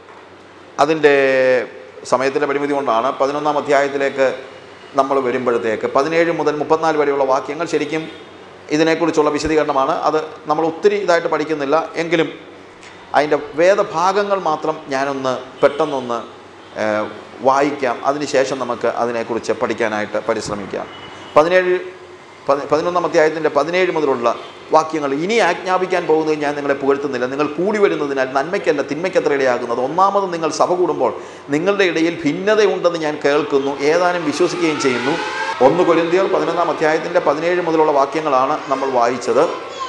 അതിൻ്റെ സമയത്തിൻ്റെ പരിമിതി കൊണ്ടാണ് പതിനൊന്നാം അധ്യായത്തിലേക്ക് നമ്മൾ വരുമ്പോഴത്തേക്ക് പതിനേഴ് മുതൽ മുപ്പത്തിനാല് വരെയുള്ള വാക്യങ്ങൾ ശരിക്കും ഇതിനെക്കുറിച്ചുള്ള വിശദീകരണമാണ് അത് നമ്മൾ ഒത്തിരി ഇതായിട്ട് പഠിക്കുന്നില്ല എങ്കിലും അതിൻ്റെ വേദഭാഗങ്ങൾ മാത്രം ഞാനൊന്ന് പെട്ടെന്നൊന്ന് ഏഹ്, വായിക്കാം അതിനുശേഷം നമുക്ക് അതിനെക്കുറിച്ച് പഠിക്കാനായിട്ട് പരിശ്രമിക്കാം പതിനേഴ് പതി പതിനൊന്നാം അധ്യായത്തിൻ്റെ പതിനേഴ് മുതലുള്ള വാക്യങ്ങൾ ഇനി ആജ്ഞാപിക്കാൻ പോകുന്നത് ഞാൻ നിങ്ങളെ പുകഴ്ത്തുന്നില്ല നിങ്ങൾ കൂടി വരുന്നതിനാൽ നന്മയ്ക്കല്ല തിന്മയ്ക്കത്ര ഇടയാകുന്നത് ഒന്നാമത് നിങ്ങൾ സഭ കൂടുമ്പോൾ നിങ്ങളുടെ ഇടയിൽ ഭിന്നതയുണ്ടെന്ന് ഞാൻ കേൾക്കുന്നു ഏതാനും വിശ്വസിക്കുകയും ചെയ്യുന്നു ഒന്ന് കൊരിന്തിയർ പതിനൊന്നാം അധ്യായത്തിൻ്റെ പതിനേഴ് മുതലുള്ള വാക്യങ്ങളാണ് നമ്മൾ വായിച്ചത്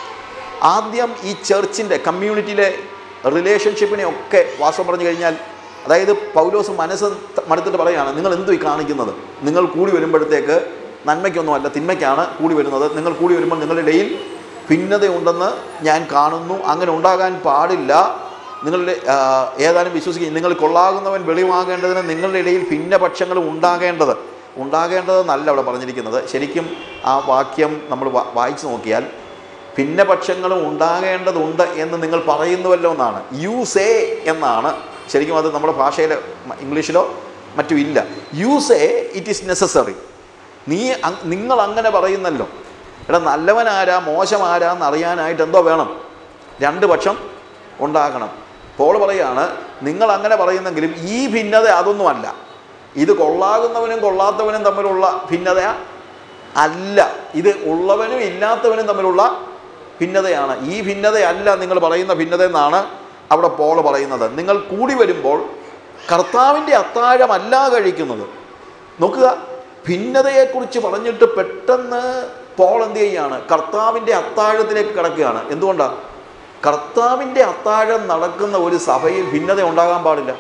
ആദ്യം ഈ ചർച്ചിൻ്റെ കമ്മ്യൂണിറ്റിയിലെ റിലേഷൻഷിപ്പിനെ ഒക്കെ വാസം പറഞ്ഞു കഴിഞ്ഞാൽ അതായത് പൗലോസ് മനസ്സ് ത- മടുത്തിട്ട് പറയാണ് നിങ്ങൾ എന്തു ഈ കാണിക്കുന്നത് നിങ്ങൾ കൂടി വരുമ്പോഴത്തേക്ക് നന്മയ്ക്കൊന്നുമല്ല തിന്മയ്ക്കാണ് കൂടി വരുന്നത് നിങ്ങൾ കൂടി വരുമ്പോൾ നിങ്ങളുടെ ഇടയിൽ ഭിന്നതയുണ്ടെന്ന് ഞാൻ കാണുന്നു അങ്ങനെ ഉണ്ടാകാൻ പാടില്ല നിങ്ങളുടെ ആ, ഏതാനും വിശ്വസിക്കുക നിങ്ങൾ കൊള്ളാകുന്നവൻ വെളിവാകേണ്ടതിന് നിങ്ങളുടെ ഇടയിൽ ഭിന്നപക്ഷങ്ങൾ ഉണ്ടാകേണ്ടത് ഉണ്ടാകേണ്ടതെന്നല്ല അവിടെ പറഞ്ഞിരിക്കുന്നത് ശരിക്കും ആ വാക്യം നമ്മൾ വാ- വായിച്ചു നോക്കിയാൽ ഭിന്നപക്ഷങ്ങളും ഉണ്ടാകേണ്ടതുണ്ട് എന്ന് നിങ്ങൾ പറയുന്നുവല്ലോ എന്നാണ് യു സേ എന്നാണ് ശരിക്കും അത് നമ്മുടെ ഭാഷയിൽ ഇംഗ്ലീഷിലോ മറ്റും ഇല്ല you say it is necessary നീ അങ്- നിങ്ങൾ അങ്ങനെ പറയുന്നല്ലോ എടാ നല്ലവൻ ആരാ മോശം ആരാ എന്ന് അറിയാനായിട്ട് എന്തോ വേണം രണ്ട് പക്ഷം ഉണ്ടാകണം പോൾ പറയാണ് നിങ്ങൾ അങ്ങനെ പറയുന്നെങ്കിലും ഈ ഭിന്നത അതൊന്നുമല്ല ഇത് കൊള്ളാകുന്നവനും കൊള്ളാത്തവനും തമ്മിലുള്ള ഭിന്നത അല്ല ഇത് ഉള്ളവനും ഇല്ലാത്തവനും തമ്മിലുള്ള ഭിന്നതയാണ് ഈ ഭിന്നതയല്ല നിങ്ങൾ പറയുന്ന ഭിന്നത എന്നാണ് അവിടെ പോൾ പറയുന്നത് നിങ്ങൾ കൂടി വരുമ്പോൾ കർത്താവിൻ്റെ അത്താഴമല്ല കഴിക്കുന്നത് നോക്കുക ഭിന്നതയെക്കുറിച്ച് പറഞ്ഞിട്ട് പെട്ടെന്ന് പോൾ എന്ത് ചെയ്യുകയാണ് കർത്താവിൻ്റെ അത്താഴത്തിലേക്ക് കിടക്കുകയാണ് എന്തുകൊണ്ടാണ് കർത്താവിൻ്റെ അത്താഴം നടക്കുന്ന ഒരു സഭയിൽ ഭിന്നത ഉണ്ടാകാൻ പാടില്ല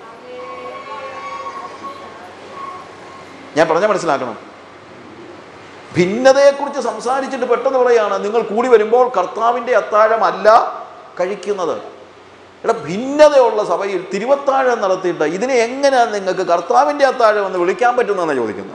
ഞാൻ പറഞ്ഞ മനസ്സിലാക്കണം ഭിന്നതയെക്കുറിച്ച് സംസാരിച്ചിട്ട് പെട്ടെന്ന് പറയാണ് നിങ്ങൾ കൂടി വരുമ്പോൾ കർത്താവിൻ്റെ അത്താഴമല്ല കഴിക്കുന്നത് എടാ ഭിന്നതയുള്ള സഭയിൽ തിരുവത്താഴം നടത്തിയിട്ട് ഇതിനെ എങ്ങനെയാണ് നിങ്ങൾക്ക് കർത്താവിൻ്റെ അത്താഴം എന്ന് വിളിക്കാൻ പറ്റുന്നതെന്ന് ചോദിക്കുന്നത്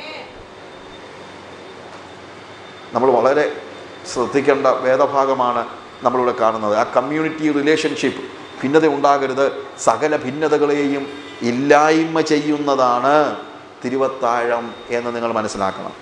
നമ്മൾ വളരെ ശ്രദ്ധിക്കേണ്ട വേദഭാഗമാണ് നമ്മളിവിടെ കാണുന്നത് ആ കമ്മ്യൂണിറ്റി റിലേഷൻഷിപ്പ് ഭിന്നത ഉണ്ടാകരുത് സകല ഭിന്നതകളെയും ഇല്ലായ്മ ചെയ്യുന്നതാണ് തിരുവത്താഴം എന്ന് നിങ്ങൾ മനസ്സിലാക്കണം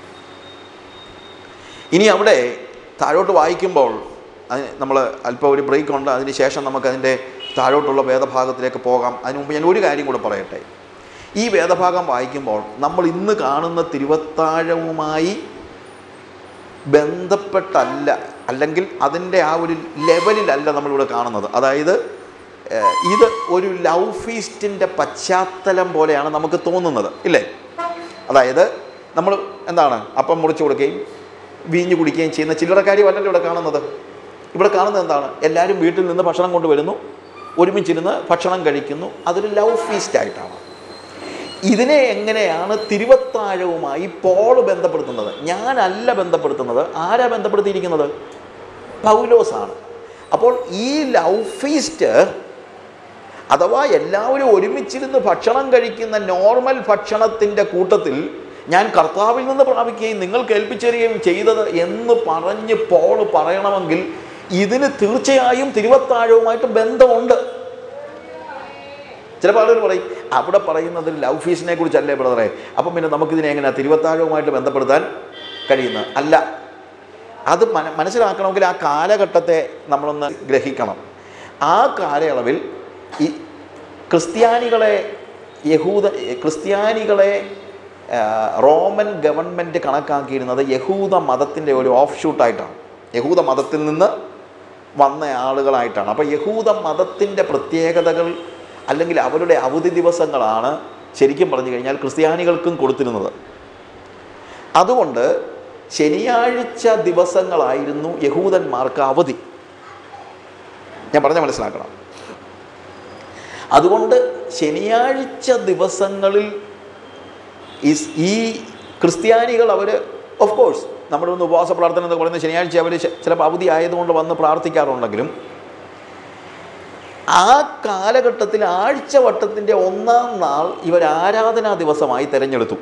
ഇനി അവിടെ താഴോട്ട് വായിക്കുമ്പോൾ അതിന് നമ്മൾ അല്പം ഒരു ബ്രേക്ക് ഉണ്ട് അതിന് ശേഷം നമുക്കതിൻ്റെ താഴോട്ടുള്ള വേദഭാഗത്തിലേക്ക് പോകാം അതിന് മുമ്പ് ഞാൻ ഒരു കാര്യം കൂടെ പറയട്ടെ ഈ വേദഭാഗം വായിക്കുമ്പോൾ നമ്മൾ ഇന്ന് കാണുന്ന തിരുവത്താഴവുമായി ബന്ധപ്പെട്ടല്ല അല്ലെങ്കിൽ അതിൻ്റെ ആ ഒരു ലെവലിലല്ല നമ്മളിവിടെ കാണുന്നത് അതായത് ഏഹ്, ഇത് ഒരു ലവ് ഫീസ്റ്റിൻ്റെ പശ്ചാത്തലം പോലെയാണ് നമുക്ക് തോന്നുന്നത് ഇല്ലേ അതായത് നമ്മൾ എന്താണ് അപ്പം മുറിച്ച് കൊടുക്കുകയും വീഞ്ഞു കുടിക്കുകയും ചെയ്യുന്ന ചില്ലറക്കാരിയല്ലല്ലോ ഇവിടെ കാണുന്നത് ഇവിടെ കാണുന്നത് എന്താണ് എല്ലാവരും വീട്ടിൽ നിന്ന് ഭക്ഷണം കൊണ്ടുവരുന്നു ഒരുമിച്ചിരുന്ന് ഭക്ഷണം കഴിക്കുന്നു അതൊരു ലവ് ഫീസ്റ്റ് ആയിട്ടാണ് ഇതിനെ എങ്ങനെയാണ് തിരുവത്താഴവുമായി പോൾ ബന്ധപ്പെടുത്തുന്നത് ഞാനല്ല ബന്ധപ്പെടുത്തുന്നത് ആരാ ബന്ധപ്പെടുത്തിയിരിക്കുന്നത് പൗലോസാണ് അപ്പോൾ ഈ ലവ് ഫീസ്റ്റ് അഥവാ എല്ലാവരും ഒരുമിച്ചിരുന്ന് ഭക്ഷണം കഴിക്കുന്ന നോർമൽ ഭക്ഷണത്തിൻ്റെ കൂട്ടത്തിൽ ഞാൻ കർത്താവിൽ നിന്ന് പ്രാപിക്കുകയും നിങ്ങൾ കേൾപ്പിച്ചു തരികയും ചെയ്തത് എന്ന് പറഞ്ഞ് പോൾ പറയണമെങ്കിൽ ഇതിന് തീർച്ചയായും തിരുവത്താഴവുമായിട്ട് ബന്ധമുണ്ട് ചില ആളുകൾ പറയും അവിടെ പറയുന്നത് ലവ് ഫീസിനെ കുറിച്ചല്ലേ ബ്രദറെ അപ്പം പിന്നെ നമുക്കിതിനെ എങ്ങനെയാണ് തിരുവത്താഴവുമായിട്ട് ബന്ധപ്പെടുത്താൻ കഴിയുന്നത് അല്ല അത് മന മനസ്സിലാക്കണമെങ്കിൽ ആ കാലഘട്ടത്തെ നമ്മളൊന്ന് ഗ്രഹിക്കണം ആ കാലയളവിൽ ഈ ക്രിസ്ത്യാനികളെ യഹൂദ ക്രിസ്ത്യാനികളെ ആ, റോമൻ ഗവൺമെൻറ് കണക്കാക്കിയിരുന്നത് യഹൂദ മതത്തിൻ്റെ ഒരു ഓഫ് ഷൂട്ടായിട്ടാണ് യഹൂദ മതത്തിൽ നിന്ന് വന്ന ആളുകളായിട്ടാണ് അപ്പോൾ യഹൂദ മതത്തിൻ്റെ പ്രത്യേകതകൾ അല്ലെങ്കിൽ അവരുടെ അവധി ദിവസങ്ങളാണ് ശരിക്കും പറഞ്ഞു കഴിഞ്ഞാൽ ക്രിസ്ത്യാനികൾക്കും കൊടുത്തിരുന്നത് അതുകൊണ്ട് ശനിയാഴ്ച ദിവസങ്ങളായിരുന്നു യഹൂദന്മാർക്ക് അവധി ഞാൻ പറഞ്ഞ മനസ്സിലാക്കണം അതുകൊണ്ട് ശനിയാഴ്ച ദിവസങ്ങളിൽ ഈ സ്- ഈ ക്രിസ്ത്യാനികൾ അവർ ഓഫ് കോഴ്സ് നമ്മുടെ ഒന്ന് ഉപവാസ പ്രാർത്ഥന എന്ന് പറയുന്ന ശനിയാഴ്ച അവർ ചിലപ്പോൾ അവധി ആയതുകൊണ്ട് വന്ന് പ്രാർത്ഥിക്കാറുണ്ടെങ്കിലും ആ കാലഘട്ടത്തിൽ ആഴ്ചവട്ടത്തിൻ്റെ ഒന്നാം നാൾ ഇവർ ആരാധനാ ദിവസമായി തിരഞ്ഞെടുത്തു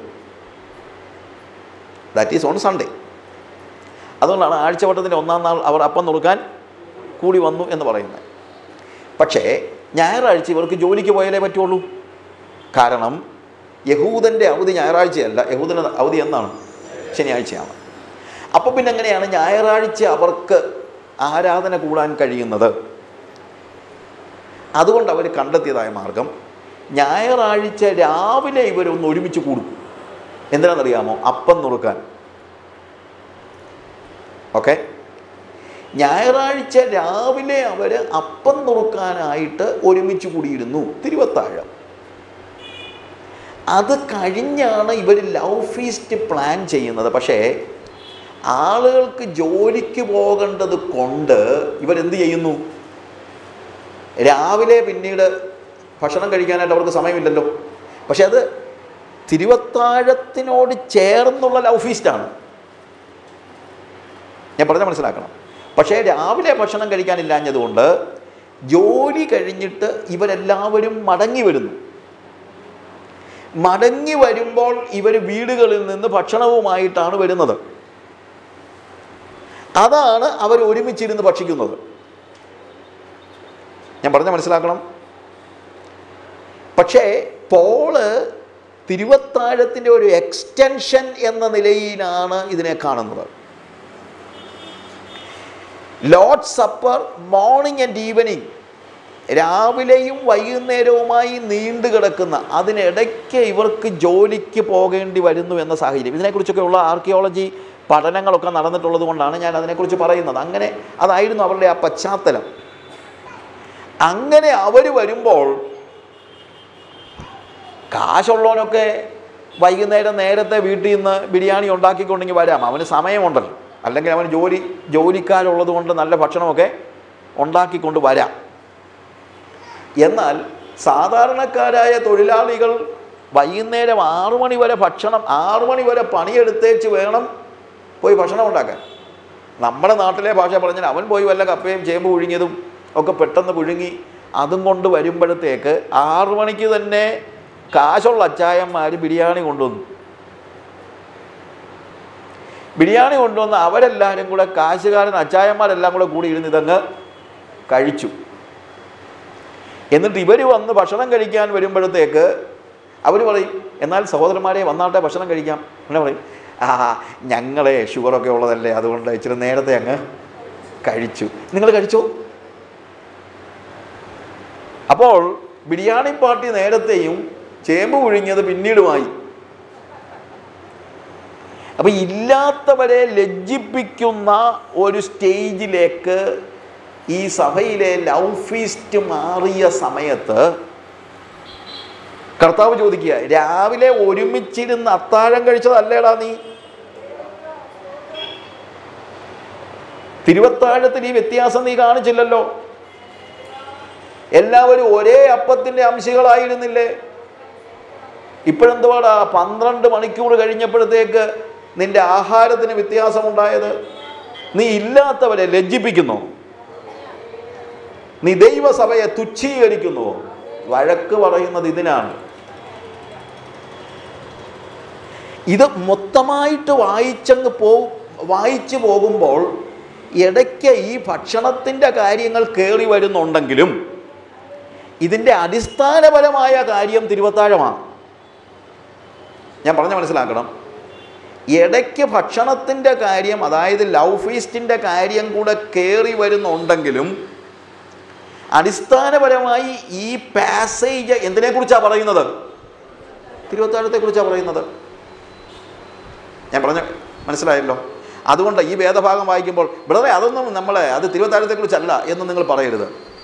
ദാറ്റ് ഈസ് ഓൺ സൺഡേ അതുകൊണ്ടാണ് ആഴ്ചവട്ടത്തിൻ്റെ ഒന്നാം നാൾ അവർ അപ്പം നുറുക്കാൻ കൂടി വന്നു എന്ന് പറയുന്നത് പക്ഷേ ഞായറാഴ്ച ഇവർക്ക് ജോലിക്ക് പോയാലേ പറ്റുള്ളൂ കാരണം യഹൂദൻ്റെ അവധി ഞായറാഴ്ചയല്ല യഹൂദൻ്റെ അവധി എന്നാണ് ശനിയാഴ്ചയാണ് അപ്പോൾ പിന്നെ എങ്ങനെയാണ് ഞായറാഴ്ച അവർക്ക് ആരാധന കൂടാൻ കഴിയുന്നത് അതുകൊണ്ട് അവർ കണ്ടെത്തിയതായ മാർഗം ഞായറാഴ്ച രാവിലെ ഇവരൊന്ന് ഒരുമിച്ച് കൂടും എന്തിനാണെന്നറിയാമോ അപ്പം നുറുക്കാൻ ഓക്കെ ഞായറാഴ്ച രാവിലെ അവർ അപ്പം നുറുക്കാനായിട്ട് ഒരുമിച്ച് കൂടിയിരുന്നു തിരുവത്താഴം അത് കഴിഞ്ഞാണ് ഇവർ ലവ് ഫീസ്റ്റ് പ്ലാൻ ചെയ്യുന്നത് പക്ഷേ ആളുകൾക്ക് ജോലിക്ക് പോകേണ്ടത് കൊണ്ട് ഇവരെന്ത് ചെയ്യുന്നു രാവിലെ പിന്നീട് ഭക്ഷണം കഴിക്കാനായിട്ട് അവർക്ക് സമയമില്ലല്ലോ പക്ഷെ അത് തിരുവത്താഴത്തിനോട് ചേർന്നുള്ള ലവ് ഫീസ്റ്റാണ് ഞാൻ പറഞ്ഞ മനസ്സിലാക്കണം പക്ഷേ രാവിലെ ഭക്ഷണം കഴിക്കാനില്ലാഞ്ഞതുകൊണ്ട് ജോലി കഴിഞ്ഞിട്ട് ഇവരെല്ലാവരും മടങ്ങി വരുന്നു മടങ്ങി വരുമ്പോൾ ഇവർ വീടുകളിൽ നിന്ന് ഭക്ഷണവുമായിട്ടാണ് വരുന്നത് അതാണ് അവർ ഒരുമിച്ചിരുന്ന് ഭക്ഷിക്കുന്നത് ഞാൻ പറഞ്ഞ മനസ്സിലാക്കണം പക്ഷേ പോള് തിരുവത്താഴത്തിൻ്റെ ഒരു എക്സ്റ്റൻഷൻ എന്ന നിലയിലാണ് ഇതിനെ കാണുന്നത് Lord supper morning and evening രാവിലെയും വൈകുന്നേരവുമായി നീണ്ടു കിടക്കുന്ന അതിനിടയ്ക്ക് ഇവർക്ക് ജോലിക്ക് പോകേണ്ടി വരുന്നു എന്ന സാഹചര്യം ഇതിനെക്കുറിച്ചൊക്കെയുള്ള ആർക്കിയോളജി പഠനങ്ങളൊക്കെ നടന്നിട്ടുള്ളത് കൊണ്ടാണ് ഞാൻ അതിനെക്കുറിച്ച് പറയുന്നത് അങ്ങനെ അതായിരുന്നു അവരുടെ ആ പശ്ചാത്തലം അങ്ങനെ അവർ വരുമ്പോൾ കാശുള്ളവനൊക്കെ വൈകുന്നേരം നേരത്തെ വീട്ടിൽ നിന്ന് ബിരിയാണി ഉണ്ടാക്കിക്കൊണ്ടെങ്കിൽ വരാം അവന് സമയമുണ്ടല്ലോ അല്ലെങ്കിൽ അവന് ജോലി ജോലിക്കാരുള്ളത് കൊണ്ട് നല്ല ഭക്ഷണമൊക്കെ ഉണ്ടാക്കിക്കൊണ്ട് വരാം എന്നാൽ സാധാരണക്കാരായ തൊഴിലാളികൾ വൈകുന്നേരം ആറു മണി വരെ ഭക്ഷണം ആറു മണി വരെ പണിയെടുത്തേച്ച് വേണം പോയി ഭക്ഷണം ഉണ്ടാക്കാൻ നമ്മുടെ നാട്ടിലെ ഭാഷ പറഞ്ഞാൽ അവൻ പോയി വല്ല കപ്പയും ചേമ്പ് പുഴുങ്ങിയതും ഒക്കെ പെട്ടെന്ന് പുഴുങ്ങി അതും കൊണ്ട് വരുമ്പോഴത്തേക്ക് ആറു മണിക്ക് തന്നെ കാശുള്ള അച്ചായന്മാർ ബിരിയാണി കൊണ്ടുവന്നു ബിരിയാണി കൊണ്ടുവന്ന് അവരെല്ലാവരും കൂടെ കാശുകാരൻ അച്ചായന്മാരെല്ലാം കൂടെ കൂടി ഇരുന്ന് ഇതങ്ങ് കഴിച്ചു എന്നിട്ട് ഇവർ വന്ന് ഭക്ഷണം കഴിക്കാൻ വരുമ്പോഴത്തേക്ക് അവർ പറയും എന്നാൽ സഹോദരന്മാരെ വന്നാട്ടെ ഭക്ഷണം കഴിക്കാം എന്നാ പറയും ആ ഞങ്ങളെ ഷുഗറൊക്കെ ഉള്ളതല്ലേ അതുകൊണ്ട് ഇച്ചിരി നേരത്തെ അങ്ങ് കഴിച്ചു നിങ്ങൾ കഴിച്ചോ അപ്പോൾ ബിരിയാണി പാർട്ടി നേരത്തെയും ചേമ്പ് പുഴുങ്ങിയത് പിന്നീടുമായി അപ്പം ഇല്ലാത്തവരെ ലജ്ജിപ്പിക്കുന്ന ഒരു സ്റ്റേജിലേക്ക് ഈ സഭയിലെ ലവ് ഫീസ്റ്റ് മാറിയ സമയത്ത് കർത്താവ് ചോദിക്കുക രാവിലെ ഒരുമിച്ചിരുന്ന് അത്താഴം കഴിച്ചതല്ലേടാ നീ തിരുവത്താഴത്തിൽ ഈ വ്യത്യാസം നീ കാണിച്ചില്ലല്ലോ എല്ലാവരും ഒരേ അപ്പത്തിൻ്റെ അംശികളായിരുന്നില്ലേ ഇപ്പോഴെന്തുവാടാ പന്ത്രണ്ട് മണിക്കൂർ കഴിഞ്ഞപ്പോഴത്തേക്ക് നിന്റെ ആഹാരത്തിന് വ്യത്യാസമുണ്ടായത് നീ ഇല്ലാത്തവരെ ലജ്ജിപ്പിക്കുന്നു നീ ദൈവസഭയെ തുച്ഛീകരിക്കുന്നു വഴക്ക് പറയുന്നത് ഇതിനാണ് ഇത് മൊത്തമായിട്ട് വായിച്ചങ്ങ് പോ വായിച്ചു പോകുമ്പോൾ ഇടയ്ക്ക് ഈ ഭക്ഷണത്തിൻ്റെ കാര്യങ്ങൾ കയറി വരുന്നുണ്ടെങ്കിലും ഇതിൻ്റെ അടിസ്ഥാനപരമായ കാര്യം തിരുവത്താഴമാണ് ഞാൻ പറഞ്ഞ മനസ്സിലാക്കണം ഇടയ്ക്ക് ഭക്ഷണത്തിൻ്റെ കാര്യം അതായത് ലവ് ഫീസ്റ്റിൻ്റെ കാര്യം കൂടെ കയറി വരുന്നുണ്ടെങ്കിലും അടിസ്ഥാനപരമായി ഈ പാസേജ് എന്തിനെക്കുറിച്ചാണ് പറയുന്നത് തിരുവത്താഴത്തെക്കുറിച്ചാണ് പറയുന്നത് ഞാൻ പറഞ്ഞ മനസ്സിലായല്ലോ അതുകൊണ്ട് ഈ വേദഭാഗം വായിക്കുമ്പോൾ ബ്രദറെ അതൊന്നും നമ്മളെ അത് തിരുവത്താഴത്തെക്കുറിച്ചല്ല എന്ന് നിങ്ങൾ പറയരുത്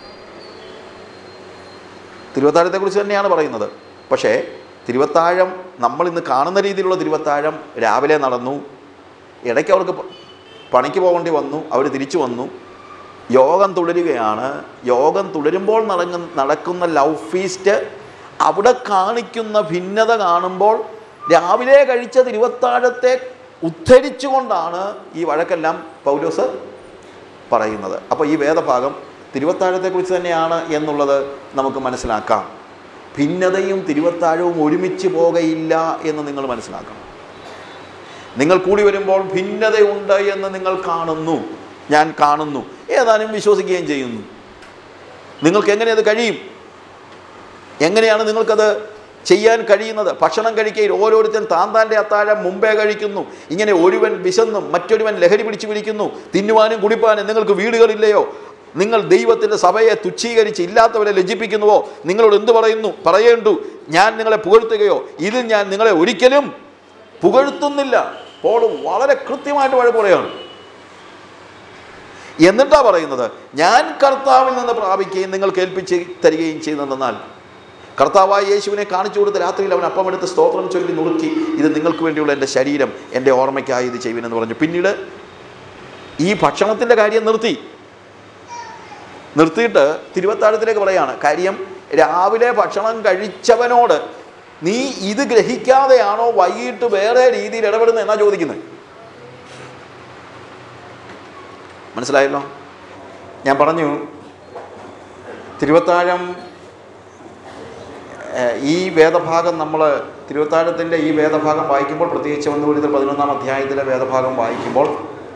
തിരുവത്താഴത്തെക്കുറിച്ച് തന്നെയാണ് പറയുന്നത് പക്ഷേ തിരുവത്താഴം നമ്മൾ ഇന്ന് കാണുന്ന രീതിയിലുള്ള തിരുവത്താഴം രാവിലെ നടന്നു ഇടയ്ക്ക് അവർക്ക് പ- പണിക്ക് പോകേണ്ടി വന്നു അവർ തിരിച്ചു വന്നു യോഗം തുടരുകയാണ് യോഗം തുടരുമ്പോൾ നടങ്ങ നടക്കുന്ന ലവ് ഫീസ്റ്റ് അവിടെ കാണിക്കുന്ന ഭിന്നത കാണുമ്പോൾ രാവിലെ കഴിച്ച തിരുവത്താഴത്തെ ഉദ്ധരിച്ചുകൊണ്ടാണ് ഈ വഴക്കെല്ലാം പൗലോസ് പറയുന്നത് അപ്പോൾ ഈ വേദഭാഗം തിരുവത്താഴത്തെക്കുറിച്ച് തന്നെയാണ് എന്നുള്ളത് നമുക്ക് മനസ്സിലാക്കാം ഭിന്നതയും തിരുവത്താഴവും ഒരുമിച്ച് പോകയില്ല എന്ന് നിങ്ങൾ മനസ്സിലാക്കണം നിങ്ങൾ കൂടി വരുമ്പോൾ ഭിന്നതയുണ്ട് എന്ന് നിങ്ങൾ കാണുന്നു ഞാൻ കാണുന്നു ഏതാനും വിശ്വസിക്കുകയും ചെയ്യുന്നു നിങ്ങൾക്ക് എങ്ങനെ അത് കഴിയും എങ്ങനെയാണ് നിങ്ങൾക്കത് ചെയ്യാൻ കഴിയുന്നത് ഭക്ഷണം കഴിക്കയിൽ ഓരോരുത്തരും താൻ താൻ്റെ അത്താഴം മുമ്പേ കഴിക്കുന്നു ഇങ്ങനെ ഒരുവൻ വിശന്നും മറ്റൊരുവൻ ലഹരി പിടിച്ചു പിടിക്കുന്നു തിന്നുവാനും കുടിപ്പാനും നിങ്ങൾക്ക് വീടുകളില്ലയോ നിങ്ങൾ ദൈവത്തിൻ്റെ സഭയെ തുച്ഛീകരിച്ച് ഇല്ലാത്തവരെ ലജ്ജിപ്പിക്കുന്നുവോ നിങ്ങളോട് എന്ത് പറയുന്നു പറയേണ്ടു ഞാൻ നിങ്ങളെ പുകഴ്ത്തുകയോ ഇതിൽ ഞാൻ നിങ്ങളെ ഒരിക്കലും പുകഴ്ത്തുന്നില്ല പോൾ വളരെ കൃത്യമായിട്ട് വഴക്ക് പറയുകയാണ് എന്നിട്ടാ പറയുന്നത് ഞാൻ കർത്താവിൽ നിന്ന് പ്രാപിക്കുകയും നിങ്ങൾ കേൾപ്പിച്ച് തരികയും ചെയ്യുന്നതെന്നാൽ കർത്താവായ യേശുവിനെ കാണിച്ചു കൊടുത്ത രാത്രിയിൽ അവൻ അപ്പമെടുത്ത് സ്തോത്രം ചൊല്ലി നുറുക്കി ഇത് നിങ്ങൾക്ക് വേണ്ടിയുള്ള എൻ്റെ ശരീരം എൻ്റെ ഓർമ്മയ്ക്കായി ഇത് ചെയ്യുവിനെന്ന് പറഞ്ഞു പിന്നീട് ഈ ഭക്ഷണത്തിൻ്റെ കാര്യം നിർത്തി നിർത്തിയിട്ട് തിരുവത്താഴത്തിലേക്ക് പറയാണ് കാര്യം രാവിലെ ഭക്ഷണം കഴിച്ചവനോട് നീ ഇത് ഗ്രഹിക്കാതെയാണോ വൈകിട്ട് വേറെ രീതിയിൽ ഇടപെടുന്നത് എന്നാ ചോദിക്കുന്നത് മനസ്സിലായല്ലോ ഞാൻ പറഞ്ഞു തിരുവത്താഴം ഏഹ്, ഈ വേദഭാഗം നമ്മൾ തിരുവത്താഴത്തിൻ്റെ ഈ വേദഭാഗം വായിക്കുമ്പോൾ പ്രത്യേകിച്ച് വന്നുകൂടിയത് പതിനൊന്നാം അധ്യായത്തിലെ വേദഭാഗം വായിക്കുമ്പോൾ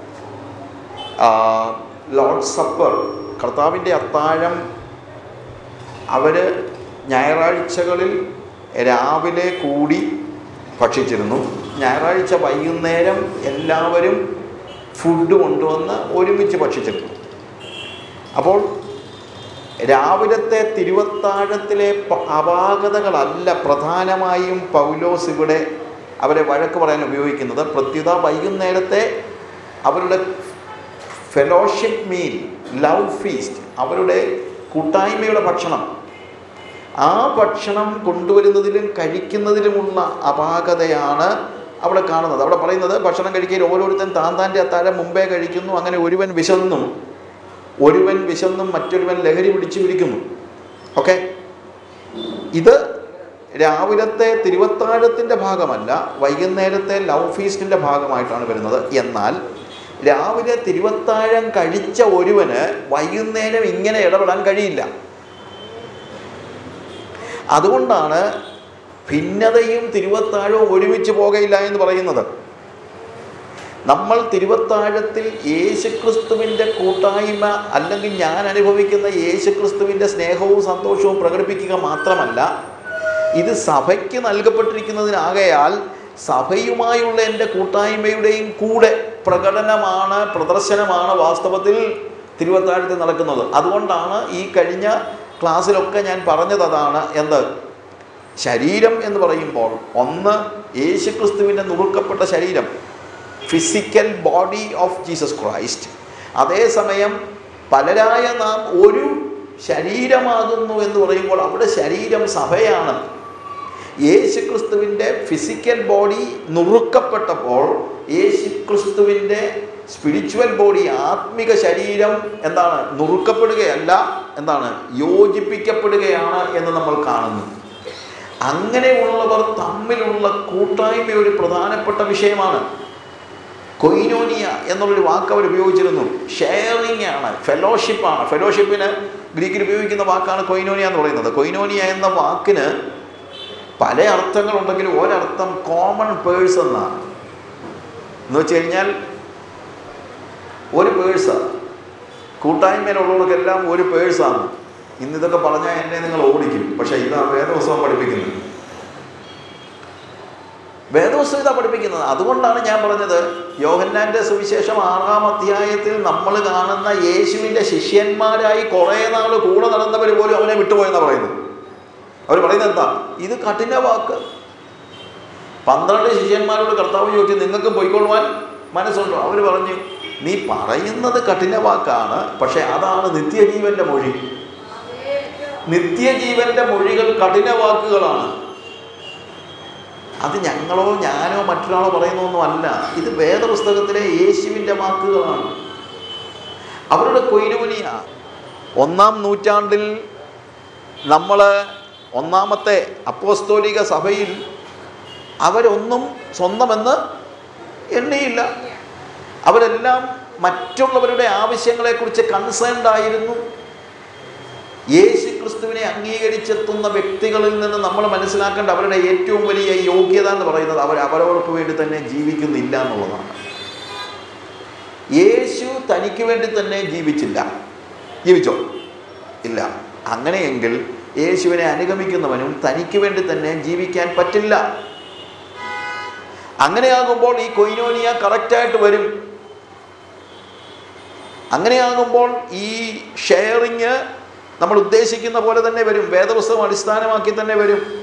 ലോർഡ് സപ്പർ കർത്താവിൻ്റെ അത്താഴം അവർ ഞായറാഴ്ചകളിൽ രാവിലെ കൂടി ഭക്ഷിച്ചിരുന്നു ഞായറാഴ്ച വൈകുന്നേരം എല്ലാവരും ഫുഡ് കൊണ്ടുവന്ന് ഒരുമിച്ച് ഭക്ഷിച്ചിരുന്നു അപ്പോൾ രാവിലത്തെ തിരുവത്താഴത്തിലെ പ- അപാകതകളല്ല പ്രധാനമായും പൗലോസ് ഇവിടെ അവരെ വഴക്ക് പറയാൻ ഉപയോഗിക്കുന്നത് പ്രത്യുത വൈകുന്നേരത്തെ അവരുടെ ഫെലോഷിപ്പ് മീൽ ലവ് ഫീസ്റ്റ് അവരുടെ കൂട്ടായ്മയുടെ ഭക്ഷണം ആ ഭക്ഷണം കൊണ്ടുവരുന്നതിലും കഴിക്കുന്നതിലുമുള്ള അപാകതയാണ് അവിടെ കാണുന്നത് അവിടെ പറയുന്നത് ഭക്ഷണം കഴിക്കാൻ ഓരോരുത്തരും താൻ താൻ്റെ അത്താഴം മുമ്പേ കഴിക്കുന്നു അങ്ങനെ ഒരുവൻ വിശന്നും ഒരുവൻ വിശന്നും മറ്റൊരുവൻ ലഹരി പിടിച്ചു പിടിക്കുന്നു ഓക്കെ ഇത് രാവിലത്തെ തിരുവത്താഴത്തിൻ്റെ ഭാഗമല്ല വൈകുന്നേരത്തെ ലവ് ഫീസ്റ്റിൻ്റെ ഭാഗമായിട്ടാണ് വരുന്നത് എന്നാൽ രാവിലെ തിരുവത്താഴം കഴിച്ച ഒരുവന് വൈകുന്നേരം ഇങ്ങനെ ഇടപെടാൻ കഴിയില്ല അതുകൊണ്ടാണ് ഭിന്നതയും തിരുവത്താഴവും ഒരുമിച്ച് പോകയില്ല എന്ന് പറയുന്നത് നമ്മൾ തിരുവത്താഴത്തിൽ യേശുക്രിസ്തുവിൻ്റെ കൂട്ടായ്മ അല്ലെങ്കിൽ ഞാൻ അനുഭവിക്കുന്ന യേശുക്രിസ്തുവിൻ്റെ സ്നേഹവും സന്തോഷവും പ്രകടിപ്പിക്കുക മാത്രമല്ല ഇത് സഭയ്ക്ക് നൽകപ്പെട്ടിരിക്കുന്നതിനാകയാൽ സഭയുമായുള്ള എൻ്റെ കൂട്ടായ്മയുടെയും കൂടെ പ്രകടനമാണ് പ്രദർശനമാണ് വാസ്തവത്തിൽ തിരുവത്താഴത്തിൽ നടക്കുന്നത് അതുകൊണ്ടാണ് ഈ കഴിഞ്ഞ ക്ലാസ്സിലൊക്കെ ഞാൻ പറഞ്ഞത് അതാണ് എന്ത് ശരീരം എന്ന് പറയുമ്പോൾ ഒന്ന് യേശുക്രിസ്തുവിൻ്റെ നുറുക്കപ്പെട്ട ശരീരം physical body of Jesus Christ അതേസമയം പലരായ നാം ഒരു ശരീരമാകുന്നു എന്ന് പറയുമ്പോൾ അവിടെ ശരീരം സഭയാണ് യേശുക്രിസ്തുവിൻ്റെ ഫിസിക്കൽ ബോഡി നുറുക്കപ്പെട്ടപ്പോൾ യേശുക്രിസ്തുവിൻ്റെ സ്പിരിച്വൽ ബോഡി ആത്മിക ശരീരം എന്താണ് നുറുക്കപ്പെടുകയല്ല എന്താണ് യോജിപ്പിക്കപ്പെടുകയാണ് എന്ന് നമ്മൾ കാണുന്നു അങ്ങനെയുള്ളവർ തമ്മിലുള്ള കൂട്ടായ്മ ഒരു പ്രധാനപ്പെട്ട വിഷയമാണ് കൊയിനോനിയ എന്നുള്ളൊരു വാക്ക് അവർ ഉപയോഗിച്ചിരുന്നു ഷെയറിങ് ആണ് ഫെലോഷിപ്പാണ് ഫെലോഷിപ്പിന് ഗ്രീക്കിൽ ഉപയോഗിക്കുന്ന വാക്കാണ് കൊയിനോനിയ എന്ന് പറയുന്നത് കൊയിനോനിയ എന്ന വാക്കിന് പല അർത്ഥങ്ങളുണ്ടെങ്കിലും ഒരർത്ഥം കോമൺ പേഴ്സ് എന്നാണ് എന്ന് വെച്ച് കഴിഞ്ഞാൽ ഒരു പേഴ്സാണ് കൂട്ടായ്മയിലുള്ളവർക്കെല്ലാം ഒരു പേഴ്സാണ് ഇന്ന് ഇതൊക്കെ പറഞ്ഞാൽ എന്നെ നിങ്ങൾ ഓടിക്കും പക്ഷേ ഇതാ വേദോത്സവം പഠിപ്പിക്കുന്നത് വേദോത്സവം ഇതാ പഠിപ്പിക്കുന്നത് അതുകൊണ്ടാണ് ഞാൻ പറഞ്ഞത് യോഹന്നാൻ്റെ സുവിശേഷം ആറാം അധ്യായത്തിൽ നമ്മൾ കാണുന്ന യേശുവിൻ്റെ ശിഷ്യന്മാരായി കുറേ നാൾ കൂടെ നടന്നവർ പോലും അവനെ വിട്ടുപോയെന്നാണ് പറയുന്നത് അവർ പറയുന്നത് എന്താ ഇത് കഠിന വാക്ക് പന്ത്രണ്ട് ശിഷ്യന്മാരോട് കർത്താവ് ചോദിച്ചു നിങ്ങൾക്ക് പോയിക്കൊള്ളുവാൻ മനസ്സുണ്ടോ അവർ പറഞ്ഞു നീ പറയുന്നത് കഠിന വാക്കാണ് പക്ഷെ അതാണ് നിത്യജീവന്റെ മൊഴി നിത്യജീവന്റെ മൊഴികൾ കഠിന വാക്കുകളാണ് അത് ഞങ്ങളോ ഞാനോ മറ്റൊരാളോ പറയുന്നൊന്നും അല്ല ഇത് വേദപുസ്തകത്തിലെ യേശുവിൻ്റെ വാക്കുകളാണ് അവരുടെ കൊയിനൂനിയ ഒന്നാം നൂറ്റാണ്ടിൽ നമ്മൾ ഒന്നാമത്തെ അപ്പോസ്തോലിക സഭയിൽ അവരൊന്നും സ്വന്തമെന്ന് എണ്ണിയില്ല അവരെല്ലാം മറ്റുള്ളവരുടെ ആവശ്യങ്ങളെക്കുറിച്ച് കൺസേൺഡ് ആയിരുന്നു യേശു ക്രിസ്തുവിനെ അംഗീകരിച്ചെത്തുന്ന വ്യക്തികളിൽ നിന്ന് നമ്മൾ മനസ്സിലാക്കേണ്ട അവരുടെ ഏറ്റവും വലിയ യോഗ്യത എന്ന് പറയുന്നത് അവർ അവരവർക്ക് വേണ്ടി തന്നെ ജീവിക്കുന്നില്ല എന്നുള്ളതാണ് യേശു തനിക്ക് വേണ്ടി തന്നെ ജീവിച്ചില്ല ജീവിച്ചോ ഇല്ല അങ്ങനെയെങ്കിൽ യേശുവിനെ അനുഗമിക്കുന്നവനും തനിക്ക് വേണ്ടി തന്നെ ജീവിക്കാൻ പറ്റില്ല അങ്ങനെയാകുമ്പോൾ ഈ കൊയിനോനിയ കറക്റ്റായിട്ട് വരും അങ്ങനെയാകുമ്പോൾ ഈ ഷെയറിങ് നമ്മൾ ഉദ്ദേശിക്കുന്ന പോലെ തന്നെ വരും വേദപുസ്തകം അടിസ്ഥാനമാക്കി തന്നെ വരും